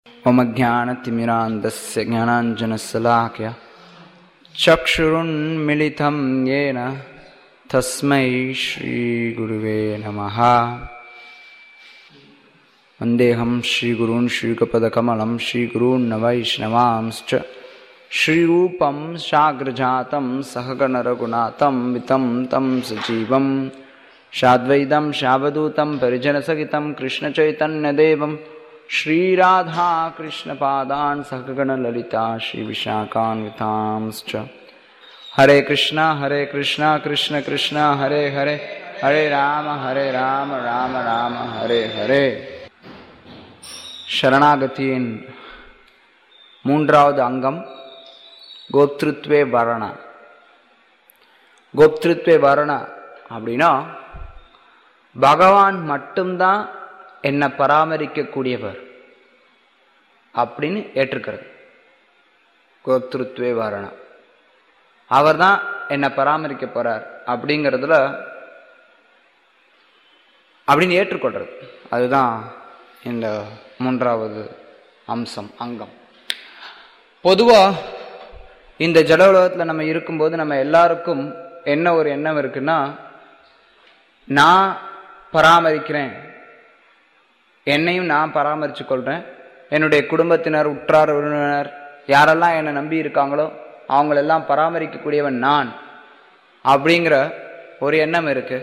मम ज्ञानतिमिरान्धस्य ज्ञानाञ्जनशलाख्य चक्षुरुन्मिलितं येन तस्मै श्रीगुरुवे नमः वन्देऽहं श्रीगुरून् श्रीकपदकमलं श्रीगुरून् वैष्णवांश्च श्रीरूपं साग्रजातं सहगणरघुनाथं वितं तं सजीवं शाद्वैतं शावदूतं परिजनसहितं कृष्णचैतन्यदेवं श्रीराधाकृष्णपादान् सहगणललिता श्रीविशाखान्वितांश्च हरे कृष्णा हरे कृष्णा कृष्ण कृष्णा हरे हरे हरे राम हरे राम राम राम हरे हरे சரணாகதியின் மூன்றாவது அங்கம் கோப்திருத்வே வரண கோப்திருத்வே வரண அப்படின்னா பகவான் மட்டும்தான் என்னை பராமரிக்கக்கூடியவர் அப்படின்னு ஏற்றுக்கிறது கோப்திருத்வே வரண அவர் தான் என்னை பராமரிக்க போறார் அப்படிங்கிறதுல அப்படின்னு ஏற்றுக்கொள்றது அதுதான் இந்த மூன்றாவது அம்சம் அங்கம் பொதுவா இந்த ஜட உலகத்தில் நம்ம இருக்கும்போது நம்ம எல்லாருக்கும் என்ன ஒரு எண்ணம் இருக்குன்னா நான் பராமரிக்கிறேன் என்னையும் நான் பராமரித்து கொள்றேன் என்னுடைய குடும்பத்தினர் உற்றார் உறவினர் யாரெல்லாம் என்னை நம்பி இருக்காங்களோ அவங்களெல்லாம் பராமரிக்கக்கூடியவன் நான் அப்படிங்கிற ஒரு எண்ணம் இருக்கு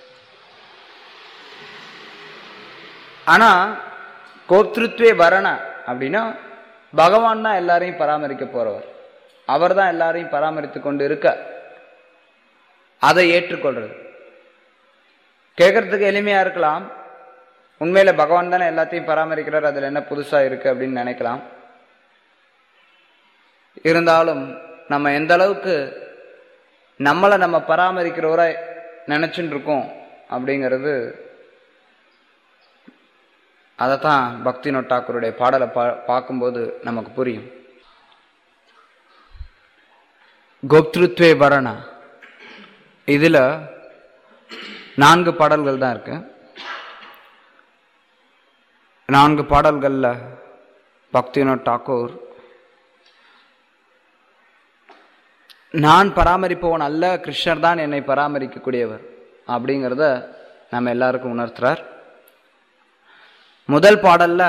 ஆனா கோப்திருத்வே வரண அப்படின்னா பகவான் தான் எல்லாரையும் பராமரிக்க போறவர் அவர் தான் எல்லாரையும் பராமரித்து கொண்டு இருக்க அதை ஏற்றுக்கொள்றது கேட்கறதுக்கு எளிமையா இருக்கலாம் உண்மையில பகவான் தானே எல்லாத்தையும் பராமரிக்கிறார் அதுல என்ன புதுசா இருக்கு அப்படின்னு நினைக்கலாம் இருந்தாலும் நம்ம எந்த அளவுக்கு நம்மளை நம்ம பராமரிக்கிறவரை நினைச்சுட்டு இருக்கோம் அப்படிங்கிறது அதைத்தான் பக்தி நொட்டாக்கருடைய பாடலை பா பார்க்கும்போது நமக்கு புரியும் கோப்திருத்வே வரண இதுல நான்கு பாடல்கள் தான் இருக்கு நான்கு பாடல்கள்ல பக்தினோட் டாக்கூர் நான் பராமரிப்பவன் அல்ல கிருஷ்ணர் தான் என்னை பராமரிக்கக்கூடியவர் அப்படிங்கிறத நம்ம எல்லாருக்கும் உணர்த்துறார் முதல் பாடல்ல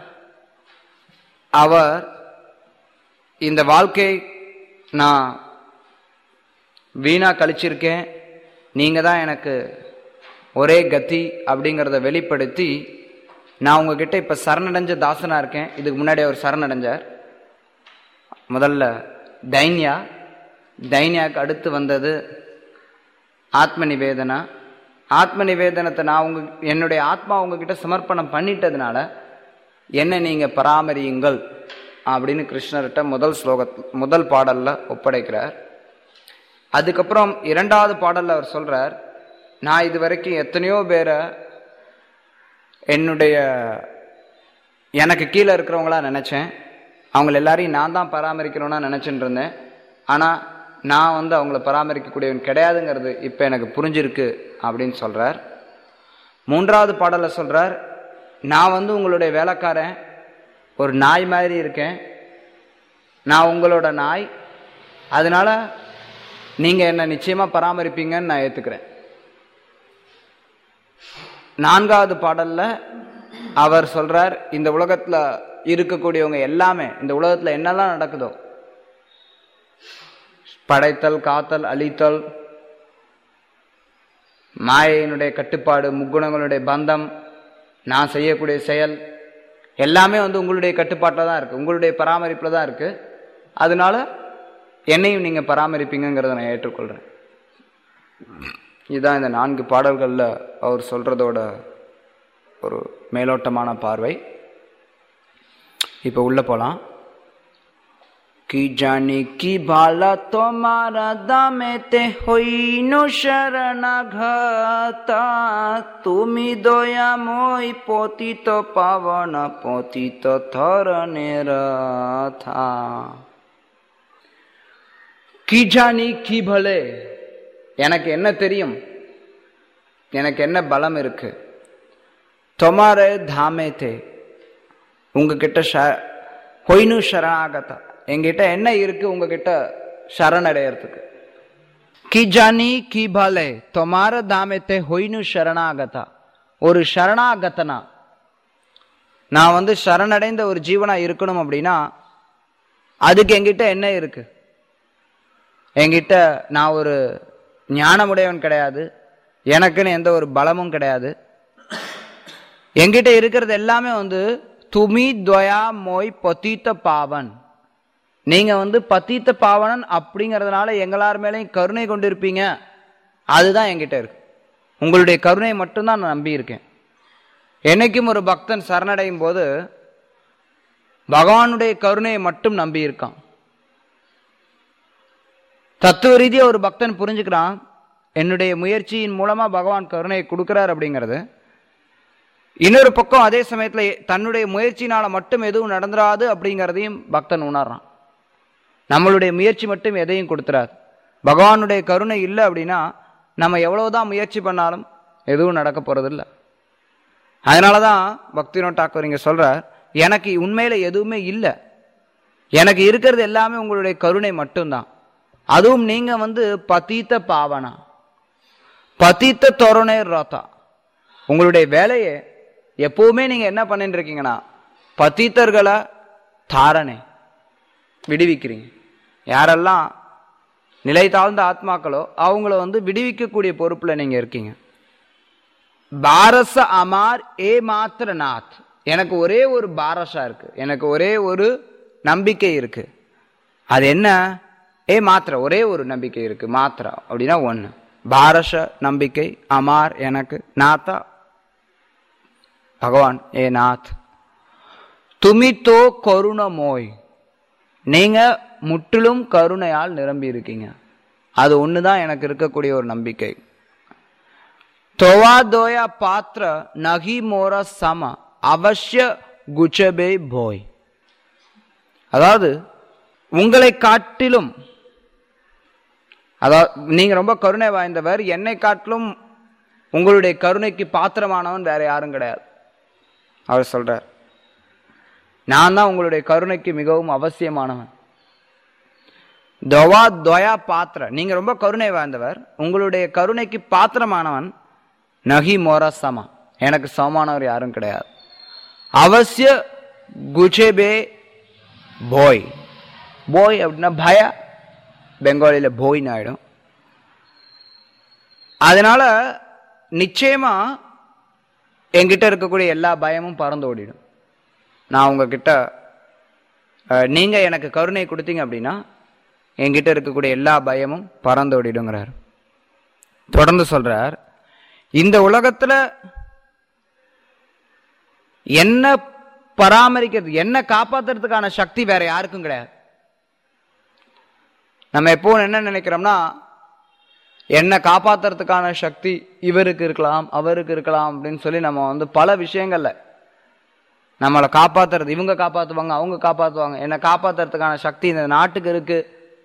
அவர் இந்த வாழ்க்கை நான் வீணா கழிச்சிருக்கேன் நீங்க தான் எனக்கு ஒரே கத்தி அப்படிங்கிறத வெளிப்படுத்தி நான் உங்ககிட்ட இப்ப சரணடைஞ்ச தாசனா இருக்கேன் இதுக்கு முன்னாடி அவர் சரணடைஞ்சார் முதல்ல தைன்யா தைன்யாக்கு அடுத்து வந்தது ஆத்ம நிவேதனா ஆத்ம நிவேதனத்தை நான் உங்க என்னுடைய ஆத்மா உங்ககிட்ட சமர்ப்பணம் பண்ணிட்டதுனால என்ன நீங்க பராமரியுங்கள் அப்படின்னு கிருஷ்ணர்கிட்ட முதல் ஸ்லோக முதல் பாடல்ல ஒப்படைக்கிறார் அதுக்கப்புறம் இரண்டாவது பாடல்ல அவர் சொல்றார் நான் இது வரைக்கும் எத்தனையோ பேரை என்னுடைய எனக்கு கீழே இருக்கிறவங்களா நினைச்சேன் அவங்கள எல்லாரையும் நான் தான் பராமரிக்கணும்னா நினைச்சுட்டு இருந்தேன் ஆனா நான் வந்து அவங்கள பராமரிக்கக்கூடியவன் கிடையாதுங்கிறது இப்போ எனக்கு புரிஞ்சிருக்கு அப்படின்னு சொல்றார் மூன்றாவது பாடல சொல்றார் நான் வந்து உங்களுடைய வேலைக்காரன் ஒரு நாய் மாதிரி இருக்கேன் நான் உங்களோட நாய் அதனால நீங்க என்ன நிச்சயமா பராமரிப்பீங்கன்னு நான் ஏத்துக்கிறேன் நான்காவது பாடல்ல அவர் சொல்றார் இந்த உலகத்துல இருக்கக்கூடியவங்க எல்லாமே இந்த உலகத்துல என்னெல்லாம் நடக்குதோ படைத்தல் காத்தல் அழித்தல் மாயையினுடைய கட்டுப்பாடு முக்குணங்களுடைய பந்தம் நான் செய்யக்கூடிய செயல் எல்லாமே வந்து உங்களுடைய கட்டுப்பாட்டில் தான் இருக்கு உங்களுடைய பராமரிப்பில் தான் இருக்கு அதனால என்னையும் நீங்க பராமரிப்பீங்கிறத நான் ஏற்றுக்கொள்றேன் இதுதான் இந்த நான்கு பாடல்களில் அவர் சொல்றதோட ஒரு மேலோட்டமான பார்வை இப்போ உள்ள போலாம் কি জানি কি ভালা তোমার দামেতে হইন শরণাঘাতা তুমি দয়াময় পতিত পাবন পতিত ধরনের থা কি জানি কি ভলে எனக்கு என்ன தெரியும் எனக்கு என்ன பலம் இருக்கு தொமாரே தாமே தே உங்ககிட்ட ஷ ஹொய்னு ஷரணாகதா எங்கிட்ட என்ன இருக்கு உங்ககிட்ட சரணடையறதுக்கு கி ஜானி கி பலே தொமார தாமெத்தே ஹொய்னு ஷரணாகதா ஒரு சரணாகதனா நான் வந்து சரணடைந்த ஒரு ஜீவனா இருக்கணும் அப்படின்னா அதுக்கு என்கிட்ட என்ன இருக்கு என்கிட்ட நான் ஒரு ஞானமுடையவன் கிடையாது எனக்குன்னு எந்த ஒரு பலமும் கிடையாது என்கிட்ட இருக்கிறது எல்லாமே வந்து துமி துவயா மோய் பத்தீத்த பாவன் நீங்க வந்து பத்தீத்த பாவனன் அப்படிங்கறதுனால எங்களார் மேலேயும் கருணை கொண்டிருப்பீங்க அதுதான் என்கிட்ட இருக்கு உங்களுடைய கருணை மட்டும்தான் நான் நம்பி இருக்கேன் என்னைக்கும் ஒரு பக்தன் சரணடையும் போது பகவானுடைய கருணையை மட்டும் நம்பி இருக்கான் தத்துவ ரீதியா ஒரு பக்தன் புரிஞ்சுக்கிறான் என்னுடைய முயற்சியின் மூலமா பகவான் கருணையை கொடுக்கிறார் அப்படிங்கிறது இன்னொரு பக்கம் அதே சமயத்துல தன்னுடைய முயற்சினால மட்டும் எதுவும் நடந்துராது அப்படிங்கிறதையும் பக்தன் உணர்றான் நம்மளுடைய முயற்சி மட்டும் எதையும் கொடுத்துறாது பகவானுடைய கருணை இல்லை அப்படின்னா நம்ம எவ்வளவுதான் முயற்சி பண்ணாலும் எதுவும் நடக்க போறதில்ல அதனாலதான் பக்தினோ டாக்கூர் இங்க சொல்றார் எனக்கு உண்மையில எதுவுமே இல்லை எனக்கு இருக்கிறது எல்லாமே உங்களுடைய கருணை மட்டும்தான் அதுவும் நீங்க வந்து பதீத்த பாவனா பதீத்த தொரணை ரோத்தா உங்களுடைய வேலையை எப்பவுமே நீங்க என்ன பண்ணிட்டு இருக்கீங்கன்னா பத்தீத்தர்களை தாரணை விடுவிக்கிறீங்க யாரெல்லாம் நிலை தாழ்ந்த ஆத்மாக்களோ அவங்கள வந்து விடுவிக்கக்கூடிய பொறுப்புல நீங்க இருக்கீங்க பாரச அமார் ஏ மாத்திர நாத் எனக்கு ஒரே ஒரு பாரசா இருக்கு எனக்கு ஒரே ஒரு நம்பிக்கை இருக்கு அது என்ன ஏ மாத்திர ஒரே ஒரு நம்பிக்கை இருக்கு மாத்திரா அப்படின்னா ஒன்று பாரச நம்பிக்கை அமார் எனக்கு நாத்தா பகவான் ஏ நாத் துமி தோ கருணமோய் நீங்க முற்றிலும் கருணையால் நிரம்பி இருக்கீங்க அது ஒண்ணுதான் எனக்கு இருக்கக்கூடிய ஒரு நம்பிக்கை தொவா தோயா பாத்திர நகி மோர சம அவசிய குச்சபே போய் அதாவது உங்களை காட்டிலும் அதாவது நீங்க ரொம்ப கருணை வாய்ந்தவர் என்னை காட்டிலும் உங்களுடைய கருணைக்கு பாத்திரமானவன் வேற யாரும் கிடையாது அவர் சொல்றார் நான் தான் உங்களுடைய கருணைக்கு மிகவும் அவசியமானவன் துவா துவயா பாத்திர நீங்க ரொம்ப கருணை வாழ்ந்தவர் உங்களுடைய கருணைக்கு பாத்திரமானவன் நகி மோரா சமா எனக்கு சமமானவர் யாரும் கிடையாது அவசிய குச்சேபே போய் போய் அப்படின்னா பய பெங்காலியில போய்னு ஆயிடும் அதனால நிச்சயமா என்கிட்ட இருக்கக்கூடிய எல்லா பயமும் பறந்து ஓடிடும் நான் உங்ககிட்ட அஹ், நீங்க எனக்கு கருணை கொடுத்தீங்க அப்படின்னா என்கிட்ட இருக்கக்கூடிய எல்லா பயமும் பறந்து ஓடிடுங்கிறார் தொடர்ந்து சொல்றார் இந்த உலகத்துல என்ன பராமரிக்கிறது என்ன காப்பாத்துறதுக்கான சக்தி வேற யாருக்கும் கிடையாது நம்ம எப்பவும் என்ன நினைக்கிறோம்னா என்ன காப்பாத்துறதுக்கான சக்தி இவருக்கு இருக்கலாம் அவருக்கு இருக்கலாம் அப்படின்னு சொல்லி நம்ம வந்து பல விஷயங்கள்ல நம்மளை காப்பாத்துறது இவங்க காப்பாத்துவாங்க அவங்க காப்பாத்துவாங்க என்ன காப்பாத்துறதுக்கான சக்தி இந்த நாட்டுக்கு இருக்கு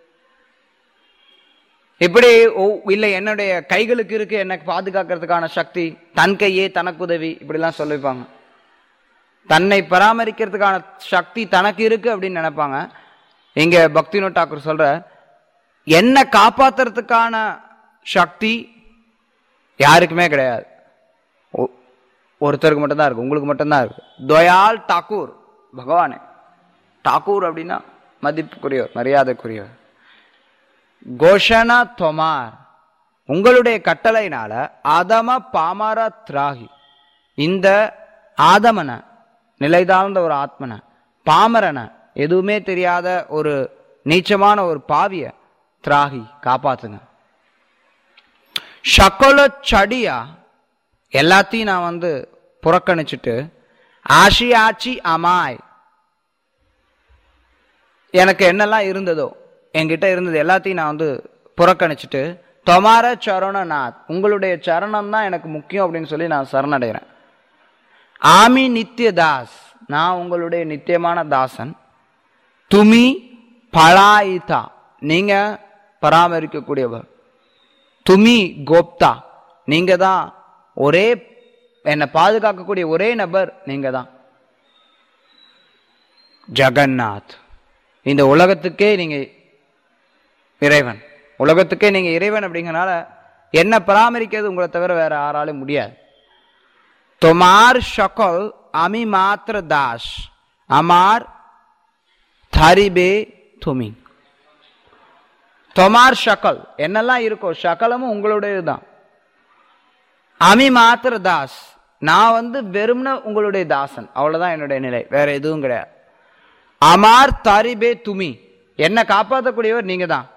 இப்படி ஒ- இல்ல என்னுடைய கைகளுக்கு இருக்கு என்னை பாதுகாக்கிறதுக்கான சக்தி தன் கையே தனக்கு உதவி இப்படிலாம் சொல்லிப்பாங்க தன்னை பராமரிக்கிறதுக்கான சக்தி தனக்கு இருக்கு அப்படின்னு நினைப்பாங்க இங்க பக்தினோ டாக்கூர் சொல்ற என்ன காப்பாத்துறதுக்கான சக்தி யாருக்குமே கிடையாது ஒ- ஒருத்தருக்கு மட்டும்தான் இருக்கு உங்களுக்கு மட்டும்தான் இருக்கு தயால் டாக்கூர் பகவானே டாக்கூர் அப்படின்னா மதிப்புக்குரியவர் மரியாதைக்குரியவர் கோஷனா தொமார் உங்களுடைய கட்டளையினால ஆதம பாமர திராகி இந்த ஆதமனை நிலைதாழ்ந்த ஒரு ஆத்மனை பாமரனை எதுவுமே தெரியாத ஒரு நீச்சமான ஒரு பாவிய திராகி காப்பாத்துங்க சகல சடியா எல்லாத்தையும் நான் வந்து புறக்கணிச்சுட்டு ஆஷி ஆச்சி அமாய் எனக்கு என்னெல்லாம் இருந்ததோ என்கிட்ட இருந்தது எல்லாத்தையும் நான் வந்து புறக்கணிச்சுட்டு தொமார சரணநாத் உங்களுடைய சரணம் தான் எனக்கு முக்கியம் அப்படின்னு சொல்லி நான் சரணடைகிறேன் ஆமி நித்திய தாஸ் நான் உங்களுடைய நித்தியமான தாசன் துமி பலாயிதா நீங்க பராமரிக்கக்கூடியவர் துமி கோப்தா நீங்க தான் ஒரே என்னை பாதுகாக்கக்கூடிய ஒரே நபர் நீங்க தான் ஜெகநாத் இந்த உலகத்துக்கே நீங்க இறைவன் உலகத்துக்கே நீங்க இறைவன் அப்படிங்கறனால என்ன பராமரிக்கிறது உங்களை தவிர வேற யாராலும் முடியாது তোমার সকল আমি মাত্র দাস আমার தாரிபே துமி தொமார் ஷக்கல் என்னெல்லாம் இருக்கோ ஷக்கலமும் உங்களுடையது தான் அமி மாத்திர தாஸ் நான் வந்து வெறும்ன உங்களுடைய தாசன் அவ்வளவுதான் என்னுடைய நிலை வேற எதுவும் கிடையாது அமார் தாரிபே துமி என்ன காப்பாற்றக்கூடியவர் நீங்க தான்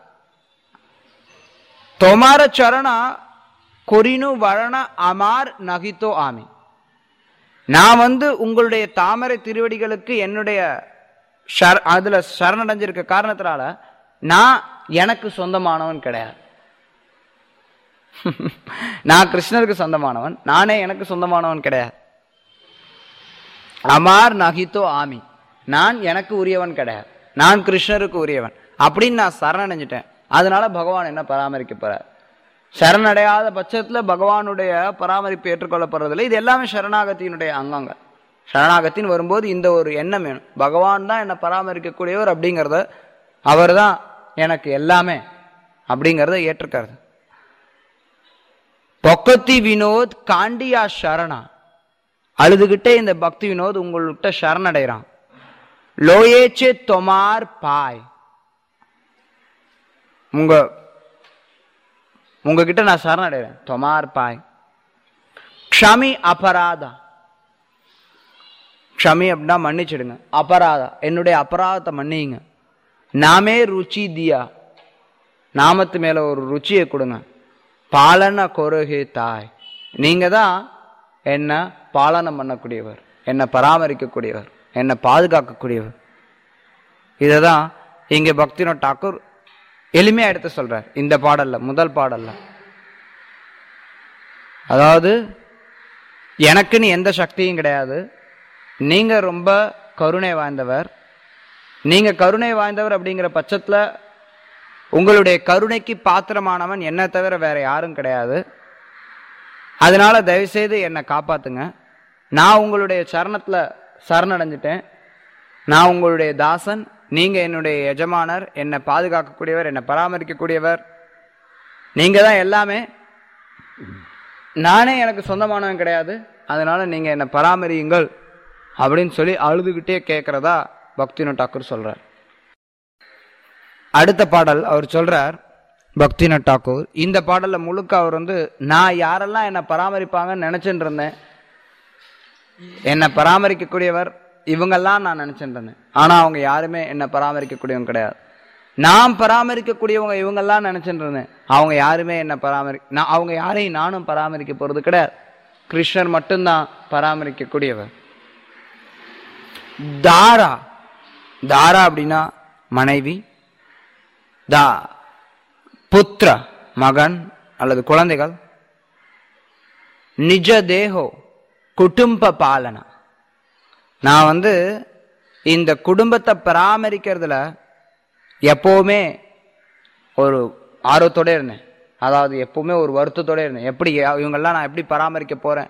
தொமார சரணா கொரினு வரண அமார் நகித்தோ ஆமி நான் வந்து உங்களுடைய தாமரை திருவடிகளுக்கு என்னுடைய ஷர- அதுல சரணடைஞ்சிருக்க காரணத்தினால நான் எனக்கு சொந்தமானவன் கிடையாது நான் கிருஷ்ணருக்கு சொந்தமானவன் நானே எனக்கு சொந்தமானவன் கிடையாது அமார் நகித்தோ ஆமி நான் எனக்கு உரியவன் கிடையாது நான் கிருஷ்ணருக்கு உரியவன் அப்படின்னு நான் சரணடைஞ்சிட்டேன் அதனால பகவான் என்ன பராமரிக்க போறார் சரணடையாத பட்சத்துல பகவானுடைய பராமரிப்பு ஏற்றுக்கொள்ளப்படுறதில்லை இது எல்லாமே சரணாகத்தியினுடைய அங்கங்கள் சரணாகத்தின்னு வரும்போது இந்த ஒரு எண்ணம் வேணும் பகவான் தான் என்னை பராமரிக்கக்கூடியவர் அப்படிங்கிறத அவர் தான் எனக்கு எல்லாமே அப்படிங்கிறத ஏற்றுக்கிறது பொக்கத்தி வினோத் காண்டியா சரணா அழுதுகிட்டே இந்த பக்தி வினோத் உங்கள்கிட்ட சரணடைறான் லோயேச்சே தொமார் பாய் உங்க உங்ககிட்ட நான் சரணடைறேன் தொமார் பாய் க்ஷமி அபராதா க்ஷமி அப்படின்னா மன்னிச்சிடுங்க அபராதா என்னுடைய அபராதத்தை மன்னியுங்க நாமே ருச்சி தியா நாமத்து மேல ஒரு ருச்சியை கொடுங்க பாலன கொருகே தாய் நீங்க தான் என்ன பாலனம் பண்ணக்கூடியவர் என்னை பராமரிக்கக்கூடியவர் என்னை பாதுகாக்கக்கூடியவர் இதை தான் இங்க பக்தினோ டாக்கூர் எளிமையா எடுத்து சொல்றார் இந்த பாடல்ல முதல் பாடல்ல அதாவது எனக்குன்னு எந்த சக்தியும் கிடையாது நீங்க ரொம்ப கருணை வாய்ந்தவர் நீங்க கருணை வாய்ந்தவர் அப்படிங்கிற பட்சத்துல உங்களுடைய கருணைக்கு பாத்திரமானவன் என்ன தவிர வேற யாரும் கிடையாது அதனால தயவுசெய்து என்னை காப்பாத்துங்க நான் உங்களுடைய சரணத்துல சரணடைஞ்சிட்டேன் நான் உங்களுடைய தாசன் நீங்க என்னுடைய எஜமானர் என்னை பாதுகாக்கக்கூடியவர் என்னை பராமரிக்கக்கூடியவர் நீங்க தான் எல்லாமே நானே எனக்கு சொந்தமானவன் கிடையாது அதனால நீங்க என்னை பராமரியுங்கள் அப்படின்னு சொல்லி அழுதுகிட்டே கேட்கறதா பக்தினு டாக்கூர் சொல்றார் அடுத்த பாடல் அவர் சொல்றார் பக்தின டாக்கூர் இந்த பாடல்ல முழுக்க அவர் வந்து நான் யாரெல்லாம் என்னை பராமரிப்பாங்கன்னு நினைச்சுட்டு இருந்தேன் என்னை பராமரிக்கக்கூடியவர் இவங்கெல்லாம் நான் நினைச்சுட்டு இருந்தேன் ஆனா அவங்க யாருமே என்னை பராமரிக்கக்கூடியவங்க கிடையாது நான் பராமரிக்கக்கூடியவங்க இவங்கெல்லாம் நினைச்சுட்டு இருந்தேன் அவங்க யாருமே என்னை பராமரி நான் அவங்க யாரையும் நானும் பராமரிக்க போறது கிடையாது கிருஷ்ணர் மட்டும்தான் பராமரிக்கக்கூடியவர் தாரா தாரா அப்படின்னா மனைவி தா புத்திர மகன் அல்லது குழந்தைகள் நிஜ தேகோ குடும்ப பாலனா நான் வந்து இந்த குடும்பத்தை பராமரிக்கிறதுல எப்பவுமே ஒரு ஆர்வத்தோட இருந்தேன் அதாவது எப்பவுமே ஒரு வருத்தத்தோட இருந்தேன் எப்படி இவங்கெல்லாம் நான் எப்படி பராமரிக்க போறேன்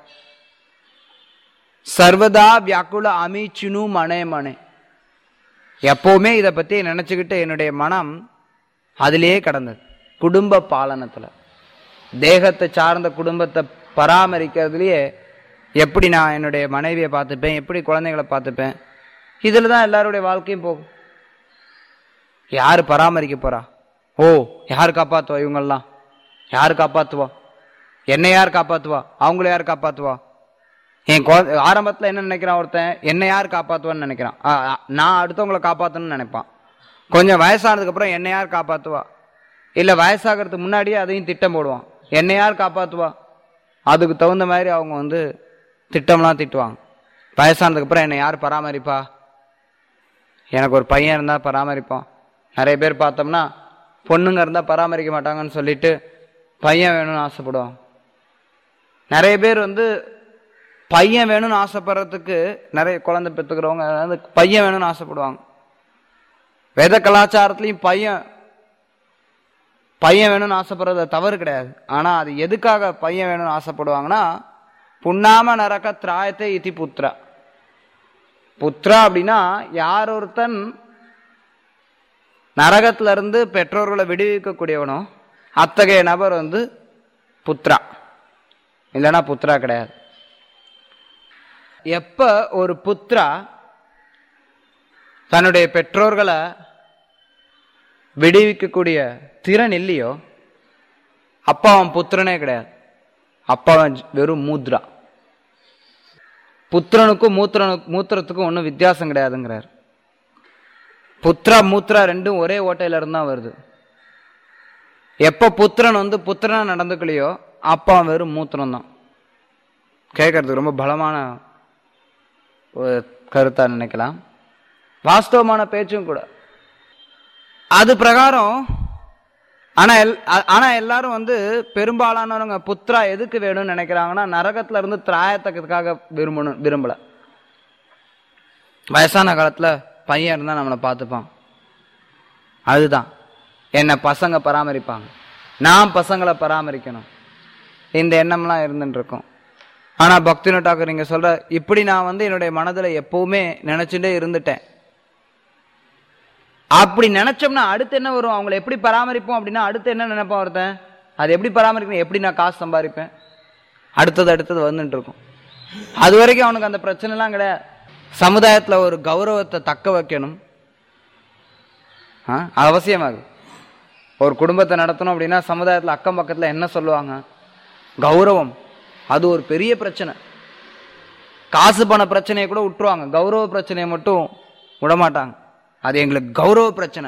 சர்வதா வியாக்குல அமிச்சுனு மனே மனே எப்பவுமே இதை பத்தி நினைச்சுக்கிட்டு என்னுடைய மனம் அதிலேயே கடந்தது குடும்ப பாலனத்துல தேகத்தை சார்ந்த குடும்பத்தை பராமரிக்கிறதுலயே எப்படி நான் என்னுடைய மனைவியை பார்த்துப்பேன் எப்படி குழந்தைகளை பார்த்துப்பேன் இதில் தான் எல்லாருடைய வாழ்க்கையும் போகும் யார் பராமரிக்க போறா ஓ யார் காப்பாத்துவா இவங்கெல்லாம் யார் காப்பாத்துவா என்னை யார் காப்பாத்துவா அவங்கள யார் காப்பாத்துவா என் குழந்தை ஆரம்பத்தில் என்ன நினைக்கிறான் ஒருத்தன் என்னை யார் காப்பாத்துவான்னு நினைக்கிறான் ஆ, ஆ, நான் அடுத்தவங்களை காப்பாற்றணும்னு நினைப்பான் கொஞ்சம் வயசானதுக்கு அப்புறம் என்னை யார் காப்பாத்துவா இல்லை வயசாகிறதுக்கு முன்னாடியே அதையும் திட்டம் போடுவான் என்னை யார் காப்பாத்துவா அதுக்கு தகுந்த மாதிரி அவங்க வந்து திட்டம்லாம் திட்டுவாங்க வயசானதுக்கு அப்புறம் என்னை யார் பராமரிப்பா எனக்கு ஒரு பையன் இருந்தால் பராமரிப்பான் நிறைய பேர் பார்த்தோம்னா பொண்ணுங்க இருந்தால் பராமரிக்க மாட்டாங்கன்னு சொல்லிட்டு பையன் வேணும்னு ஆசைப்படுவாங்க நிறைய பேர் வந்து பையன் வேணும்னு ஆசைப்படுறதுக்கு நிறைய குழந்தை பெற்றுக்கிறவங்க வந்து பையன் வேணும்னு ஆசைப்படுவாங்க வேத கலாச்சாரத்துலையும் பையன் பையன் வேணும்னு ஆசைப்படுறது தவறு கிடையாது ஆனா அது எதுக்காக பையன் வேணும்னு ஆசைப்படுவாங்கன்னா புண்ணாம நரக திராயத்தை இதி புத்திரா புத்ரா அப்படின்னா யார் ஒருத்தன் நரகத்துல இருந்து பெற்றோர்களை விடுவிக்கக்கூடியவனோ அத்தகைய நபர் வந்து புத்ரா இல்லைன்னா புத்ரா கிடையாது எப்ப ஒரு புத்ரா தன்னுடைய பெற்றோர்களை விடுவிக்கக்கூடிய திறன் இல்லையோ அப்பா அவன் புத்திரனே கிடையாது அப்பா அவன் வெறும் மூத்ரா புத்திரனுக்கும் மூத்திரனுக்கு மூத்திரத்துக்கும் ஒன்றும் வித்தியாசம் கிடையாதுங்கிறார் புத்ரா மூத்ரா ரெண்டும் ஒரே ஓட்டையில இருந்து தான் வருது எப்போ புத்திரன் வந்து புத்திரனா நடந்துக்கலையோ அப்பா அவன் வெறும் மூத்திரம் தான் கேட்கறதுக்கு ரொம்ப பலமான ஒரு கருத்தா நினைக்கலாம் வாஸ்தவமான பேச்சும் கூட அது பிரகாரம் ஆனா எல் ஆ- ஆனா எல்லாரும் வந்து பெரும்பாலானவங்க புத்ரா எதுக்கு வேணும்னு நினைக்கிறாங்கன்னா நரகத்துல இருந்து திராயத்தக்கத்துக்காக விரும்பணும் விரும்பல வயசான காலத்துல பையன் இருந்தா நம்மளை பார்த்துப்பான் அதுதான் என்னை பசங்க பராமரிப்பாங்க நான் பசங்களை பராமரிக்கணும் இந்த எண்ணம்லாம் இருந்துட்டு இருக்கும் ஆனா பக்தினு டாக்கர் நீங்க சொல்ற இப்படி நான் வந்து என்னுடைய மனதுல எப்பவுமே நினைச்சுட்டே இருந்துட்டேன் அப்படி நினைச்சோம்னா அடுத்து என்ன வரும் அவங்களை எப்படி பராமரிப்போம் அப்படின்னா அடுத்து என்ன நினைப்பான் ஒருத்தன் அது எப்படி பராமரிக்கணும் எப்படி நான் காசு சம்பாதிப்பேன் அடுத்தது அடுத்தது வந்துட்டு இருக்கும் அது வரைக்கும் அவனுக்கு அந்த பிரச்சனைலாம் கிடையாது சமுதாயத்துல ஒரு கௌரவத்தை தக்க வைக்கணும் ஆ, அது அவசியமாகுது ஒரு குடும்பத்தை நடத்தணும் அப்படின்னா சமுதாயத்துல அக்கம் பக்கத்துல என்ன சொல்லுவாங்க கௌரவம் அது ஒரு பெரிய பிரச்சனை காசு பண பிரச்சனையை கூட விட்டுருவாங்க கௌரவ பிரச்சனையை மட்டும் விடமாட்டாங்க அது எங்களுக்கு கௌரவ பிரச்சனை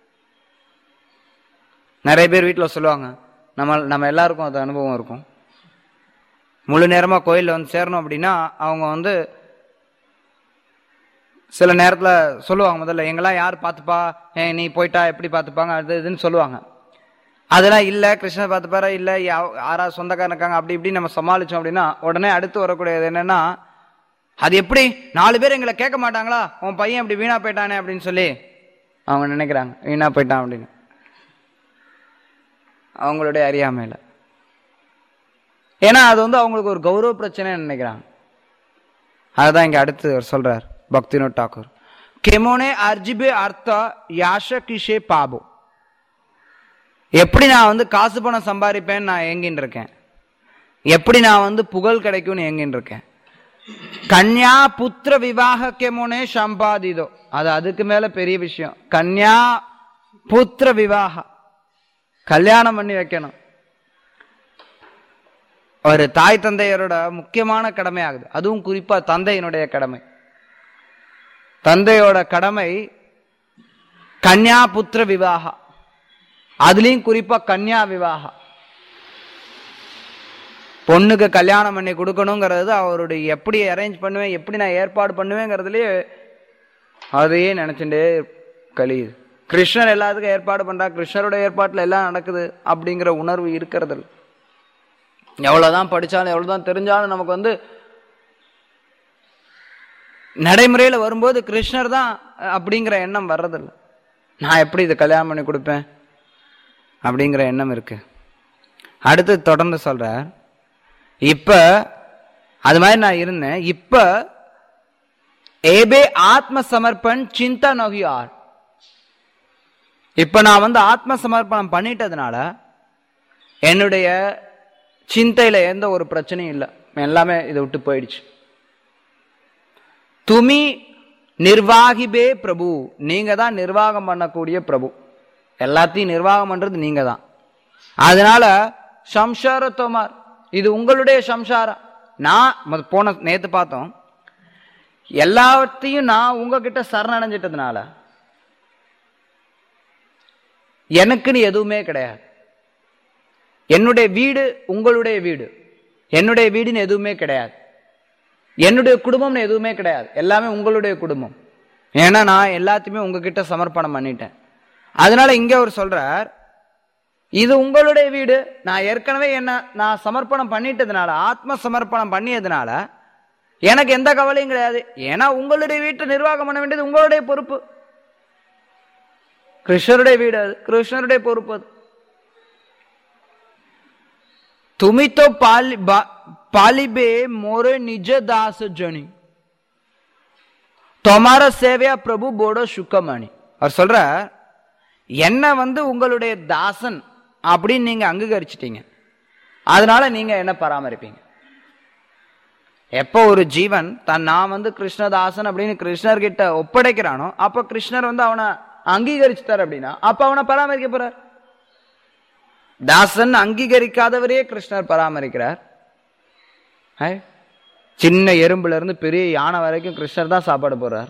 நிறைய பேர் வீட்டில் சொல்லுவாங்க நம்ம நம்ம எல்லாருக்கும் அது அனுபவம் இருக்கும் முழு நேரமா கோயில்ல வந்து சேரணும் அப்படின்னா அவங்க வந்து சில நேரத்துல சொல்லுவாங்க முதல்ல எங்கெல்லாம் யார் பார்த்துப்பா ஏன் நீ போயிட்டா எப்படி பார்த்துப்பாங்க அது இதுன்னு சொல்லுவாங்க அதெல்லாம் இல்ல கிருஷ்ணர் பார்த்துப்பாரா இல்ல யா- யாரா சொந்தக்காரன் இருக்காங்க அப்படி இப்படி நம்ம சமாளிச்சோம் அப்படின்னா உடனே அடுத்து வரக்கூடியது என்னன்னா அது எப்படி நாலு பேர் எங்களை கேட்க மாட்டாங்களா உன் பையன் இப்படி வீணா போயிட்டானே அப்படின்னு சொல்லி அவங்க நினைக்கிறாங்க வீணா போயிட்டான் அப்படின்னு அவங்களுடைய அறியாமையில ஏன்னா அது வந்து அவங்களுக்கு ஒரு கௌரவ பிரச்சனைன்னு நினைக்கிறாங்க அதுதான் இங்க அடுத்து அவர் சொல்றார் பக்தினோட் டாக்கூர் கெமோனே அர்ஜிபே அர்த்தா யாஷ கிஷே பாபோ எப்படி நான் வந்து காசு பணம் சம்பாதிப்பேன்னு நான் ஏங்கின்னு இருக்கேன் எப்படி நான் வந்து புகழ் கிடைக்கும்னு ஏங்கின்னு இருக்கேன் கன்யா புத்திர விவாக கெமோனே சம்பாதிதோ அது அதுக்கு மேல பெரிய விஷயம் கன்யா புத்திர விவாக கல்யாணம் பண்ணி வைக்கணும் ஒரு தாய் தந்தையரோட முக்கியமான கடமை ஆகுது அதுவும் குறிப்பா தந்தையினுடைய கடமை தந்தையோட கடமை கன்யா புத்திர விவாகா அதுலயும் குறிப்பா கன்யா விவாகா பொண்ணுக்கு கல்யாணம் பண்ணி கொடுக்கணுங்கிறது அவருடைய எப்படி அரேஞ்ச் பண்ணுவேன் எப்படி நான் ஏற்பாடு பண்ணுவேங்கிறதுலயே அதையே நினைச்சுட்டே கழியுது கிருஷ்ணர் எல்லாத்துக்கும் ஏற்பாடு பண்றா கிருஷ்ணரோட ஏற்பாட்டுல எல்லாம் நடக்குது அப்படிங்கிற உணர்வு இருக்கிறது இல்ல. எவ்வளவுதான் படிச்சாலும் எவ்வளவுதான் தெரிஞ்சாலும் நமக்கு வந்து நடைமுறையில வரும்போது கிருஷ்ணர் தான் அப்படிங்கிற எண்ணம் வர்றதில்ல நான் எப்படி இதை கல்யாணம் பண்ணி கொடுப்பேன் அப்படிங்கிற எண்ணம் இருக்கு அடுத்து தொடர்ந்து சொல்றார் இப்ப அது மாதிரி நான் இருந்தேன் இப்ப ஏபே ஆத்ம சமர்ப்பண் சிந்தா நொகியார் இப்ப நான் வந்து ஆத்ம சமர்ப்பணம் பண்ணிட்டதுனால என்னுடைய சிந்தையில எந்த ஒரு பிரச்சனையும் இல்லை எல்லாமே இதை விட்டு போயிடுச்சு துமி நிர்வாகிபே பிரபு நீங்க தான் நிர்வாகம் பண்ணக்கூடிய பிரபு எல்லாத்தையும் நிர்வாகம் பண்றது நீங்க தான் அதனால சம்சார தோமார் இது உங்களுடைய சம்சாரம் நான் மொத- போன நேத்து பார்த்தோம் எல்லாத்தையும் நான் உங்ககிட்ட சரணடைஞ்சிட்டதுனால எனக்குன்னு எதுவுமே கிடையாது என்னுடைய வீடு உங்களுடைய வீடு என்னுடைய வீடுன்னு எதுவுமே கிடையாது என்னுடைய குடும்பம்னு எதுவுமே கிடையாது எல்லாமே உங்களுடைய குடும்பம் ஏன்னா நான் எல்லாத்தையுமே உங்ககிட்ட சமர்ப்பணம் பண்ணிட்டேன் அதனால இங்க அவர் சொல்றார் இது உங்களுடைய வீடு நான் ஏற்கனவே என்ன நான் சமர்ப்பணம் பண்ணிட்டதுனால ஆத்ம சமர்ப்பணம் பண்ணியதுனால எனக்கு எந்த கவலையும் கிடையாது ஏன்னா உங்களுடைய வீட்டை நிர்வாகம் பண்ண வேண்டியது உங்களுடைய பொறுப்பு கிருஷ்ணருடைய வீடு அது கிருஷ்ணருடைய பொறுப்பு அது তুমি তো পালি- বা- পালিবে মোরে নিজ দাস জনি தொமார சேவையா பிரபு போடோ சுக்கமணி அவர் சொல்ற என்ன வந்து உங்களுடைய தாசன் அப்படின்னு நீங்க அங்கீகரிச்சிட்டீங்க அதனால நீங்க என்ன பராமரிப்பீங்க எப்போ ஒரு ஜீவன் தன் நான் வந்து கிருஷ்ணதாசன் அப்படின்னு கிருஷ்ணர் கிட்ட ஒப்படைக்கிறானோ அப்ப கிருஷ்ணர் வந்து அவனை அங்கீகரிச்சுட்டார் அப்படின்னா அப்ப அவனை பராமரிக்க போறார் தாசன் அங்கீகரிக்காதவரையே கிருஷ்ணர் பராமரிக்கிறார் ஐ, சின்ன எறும்புல இருந்து பெரிய யானை வரைக்கும் கிருஷ்ணர் தான் சாப்பாடு போடுறார்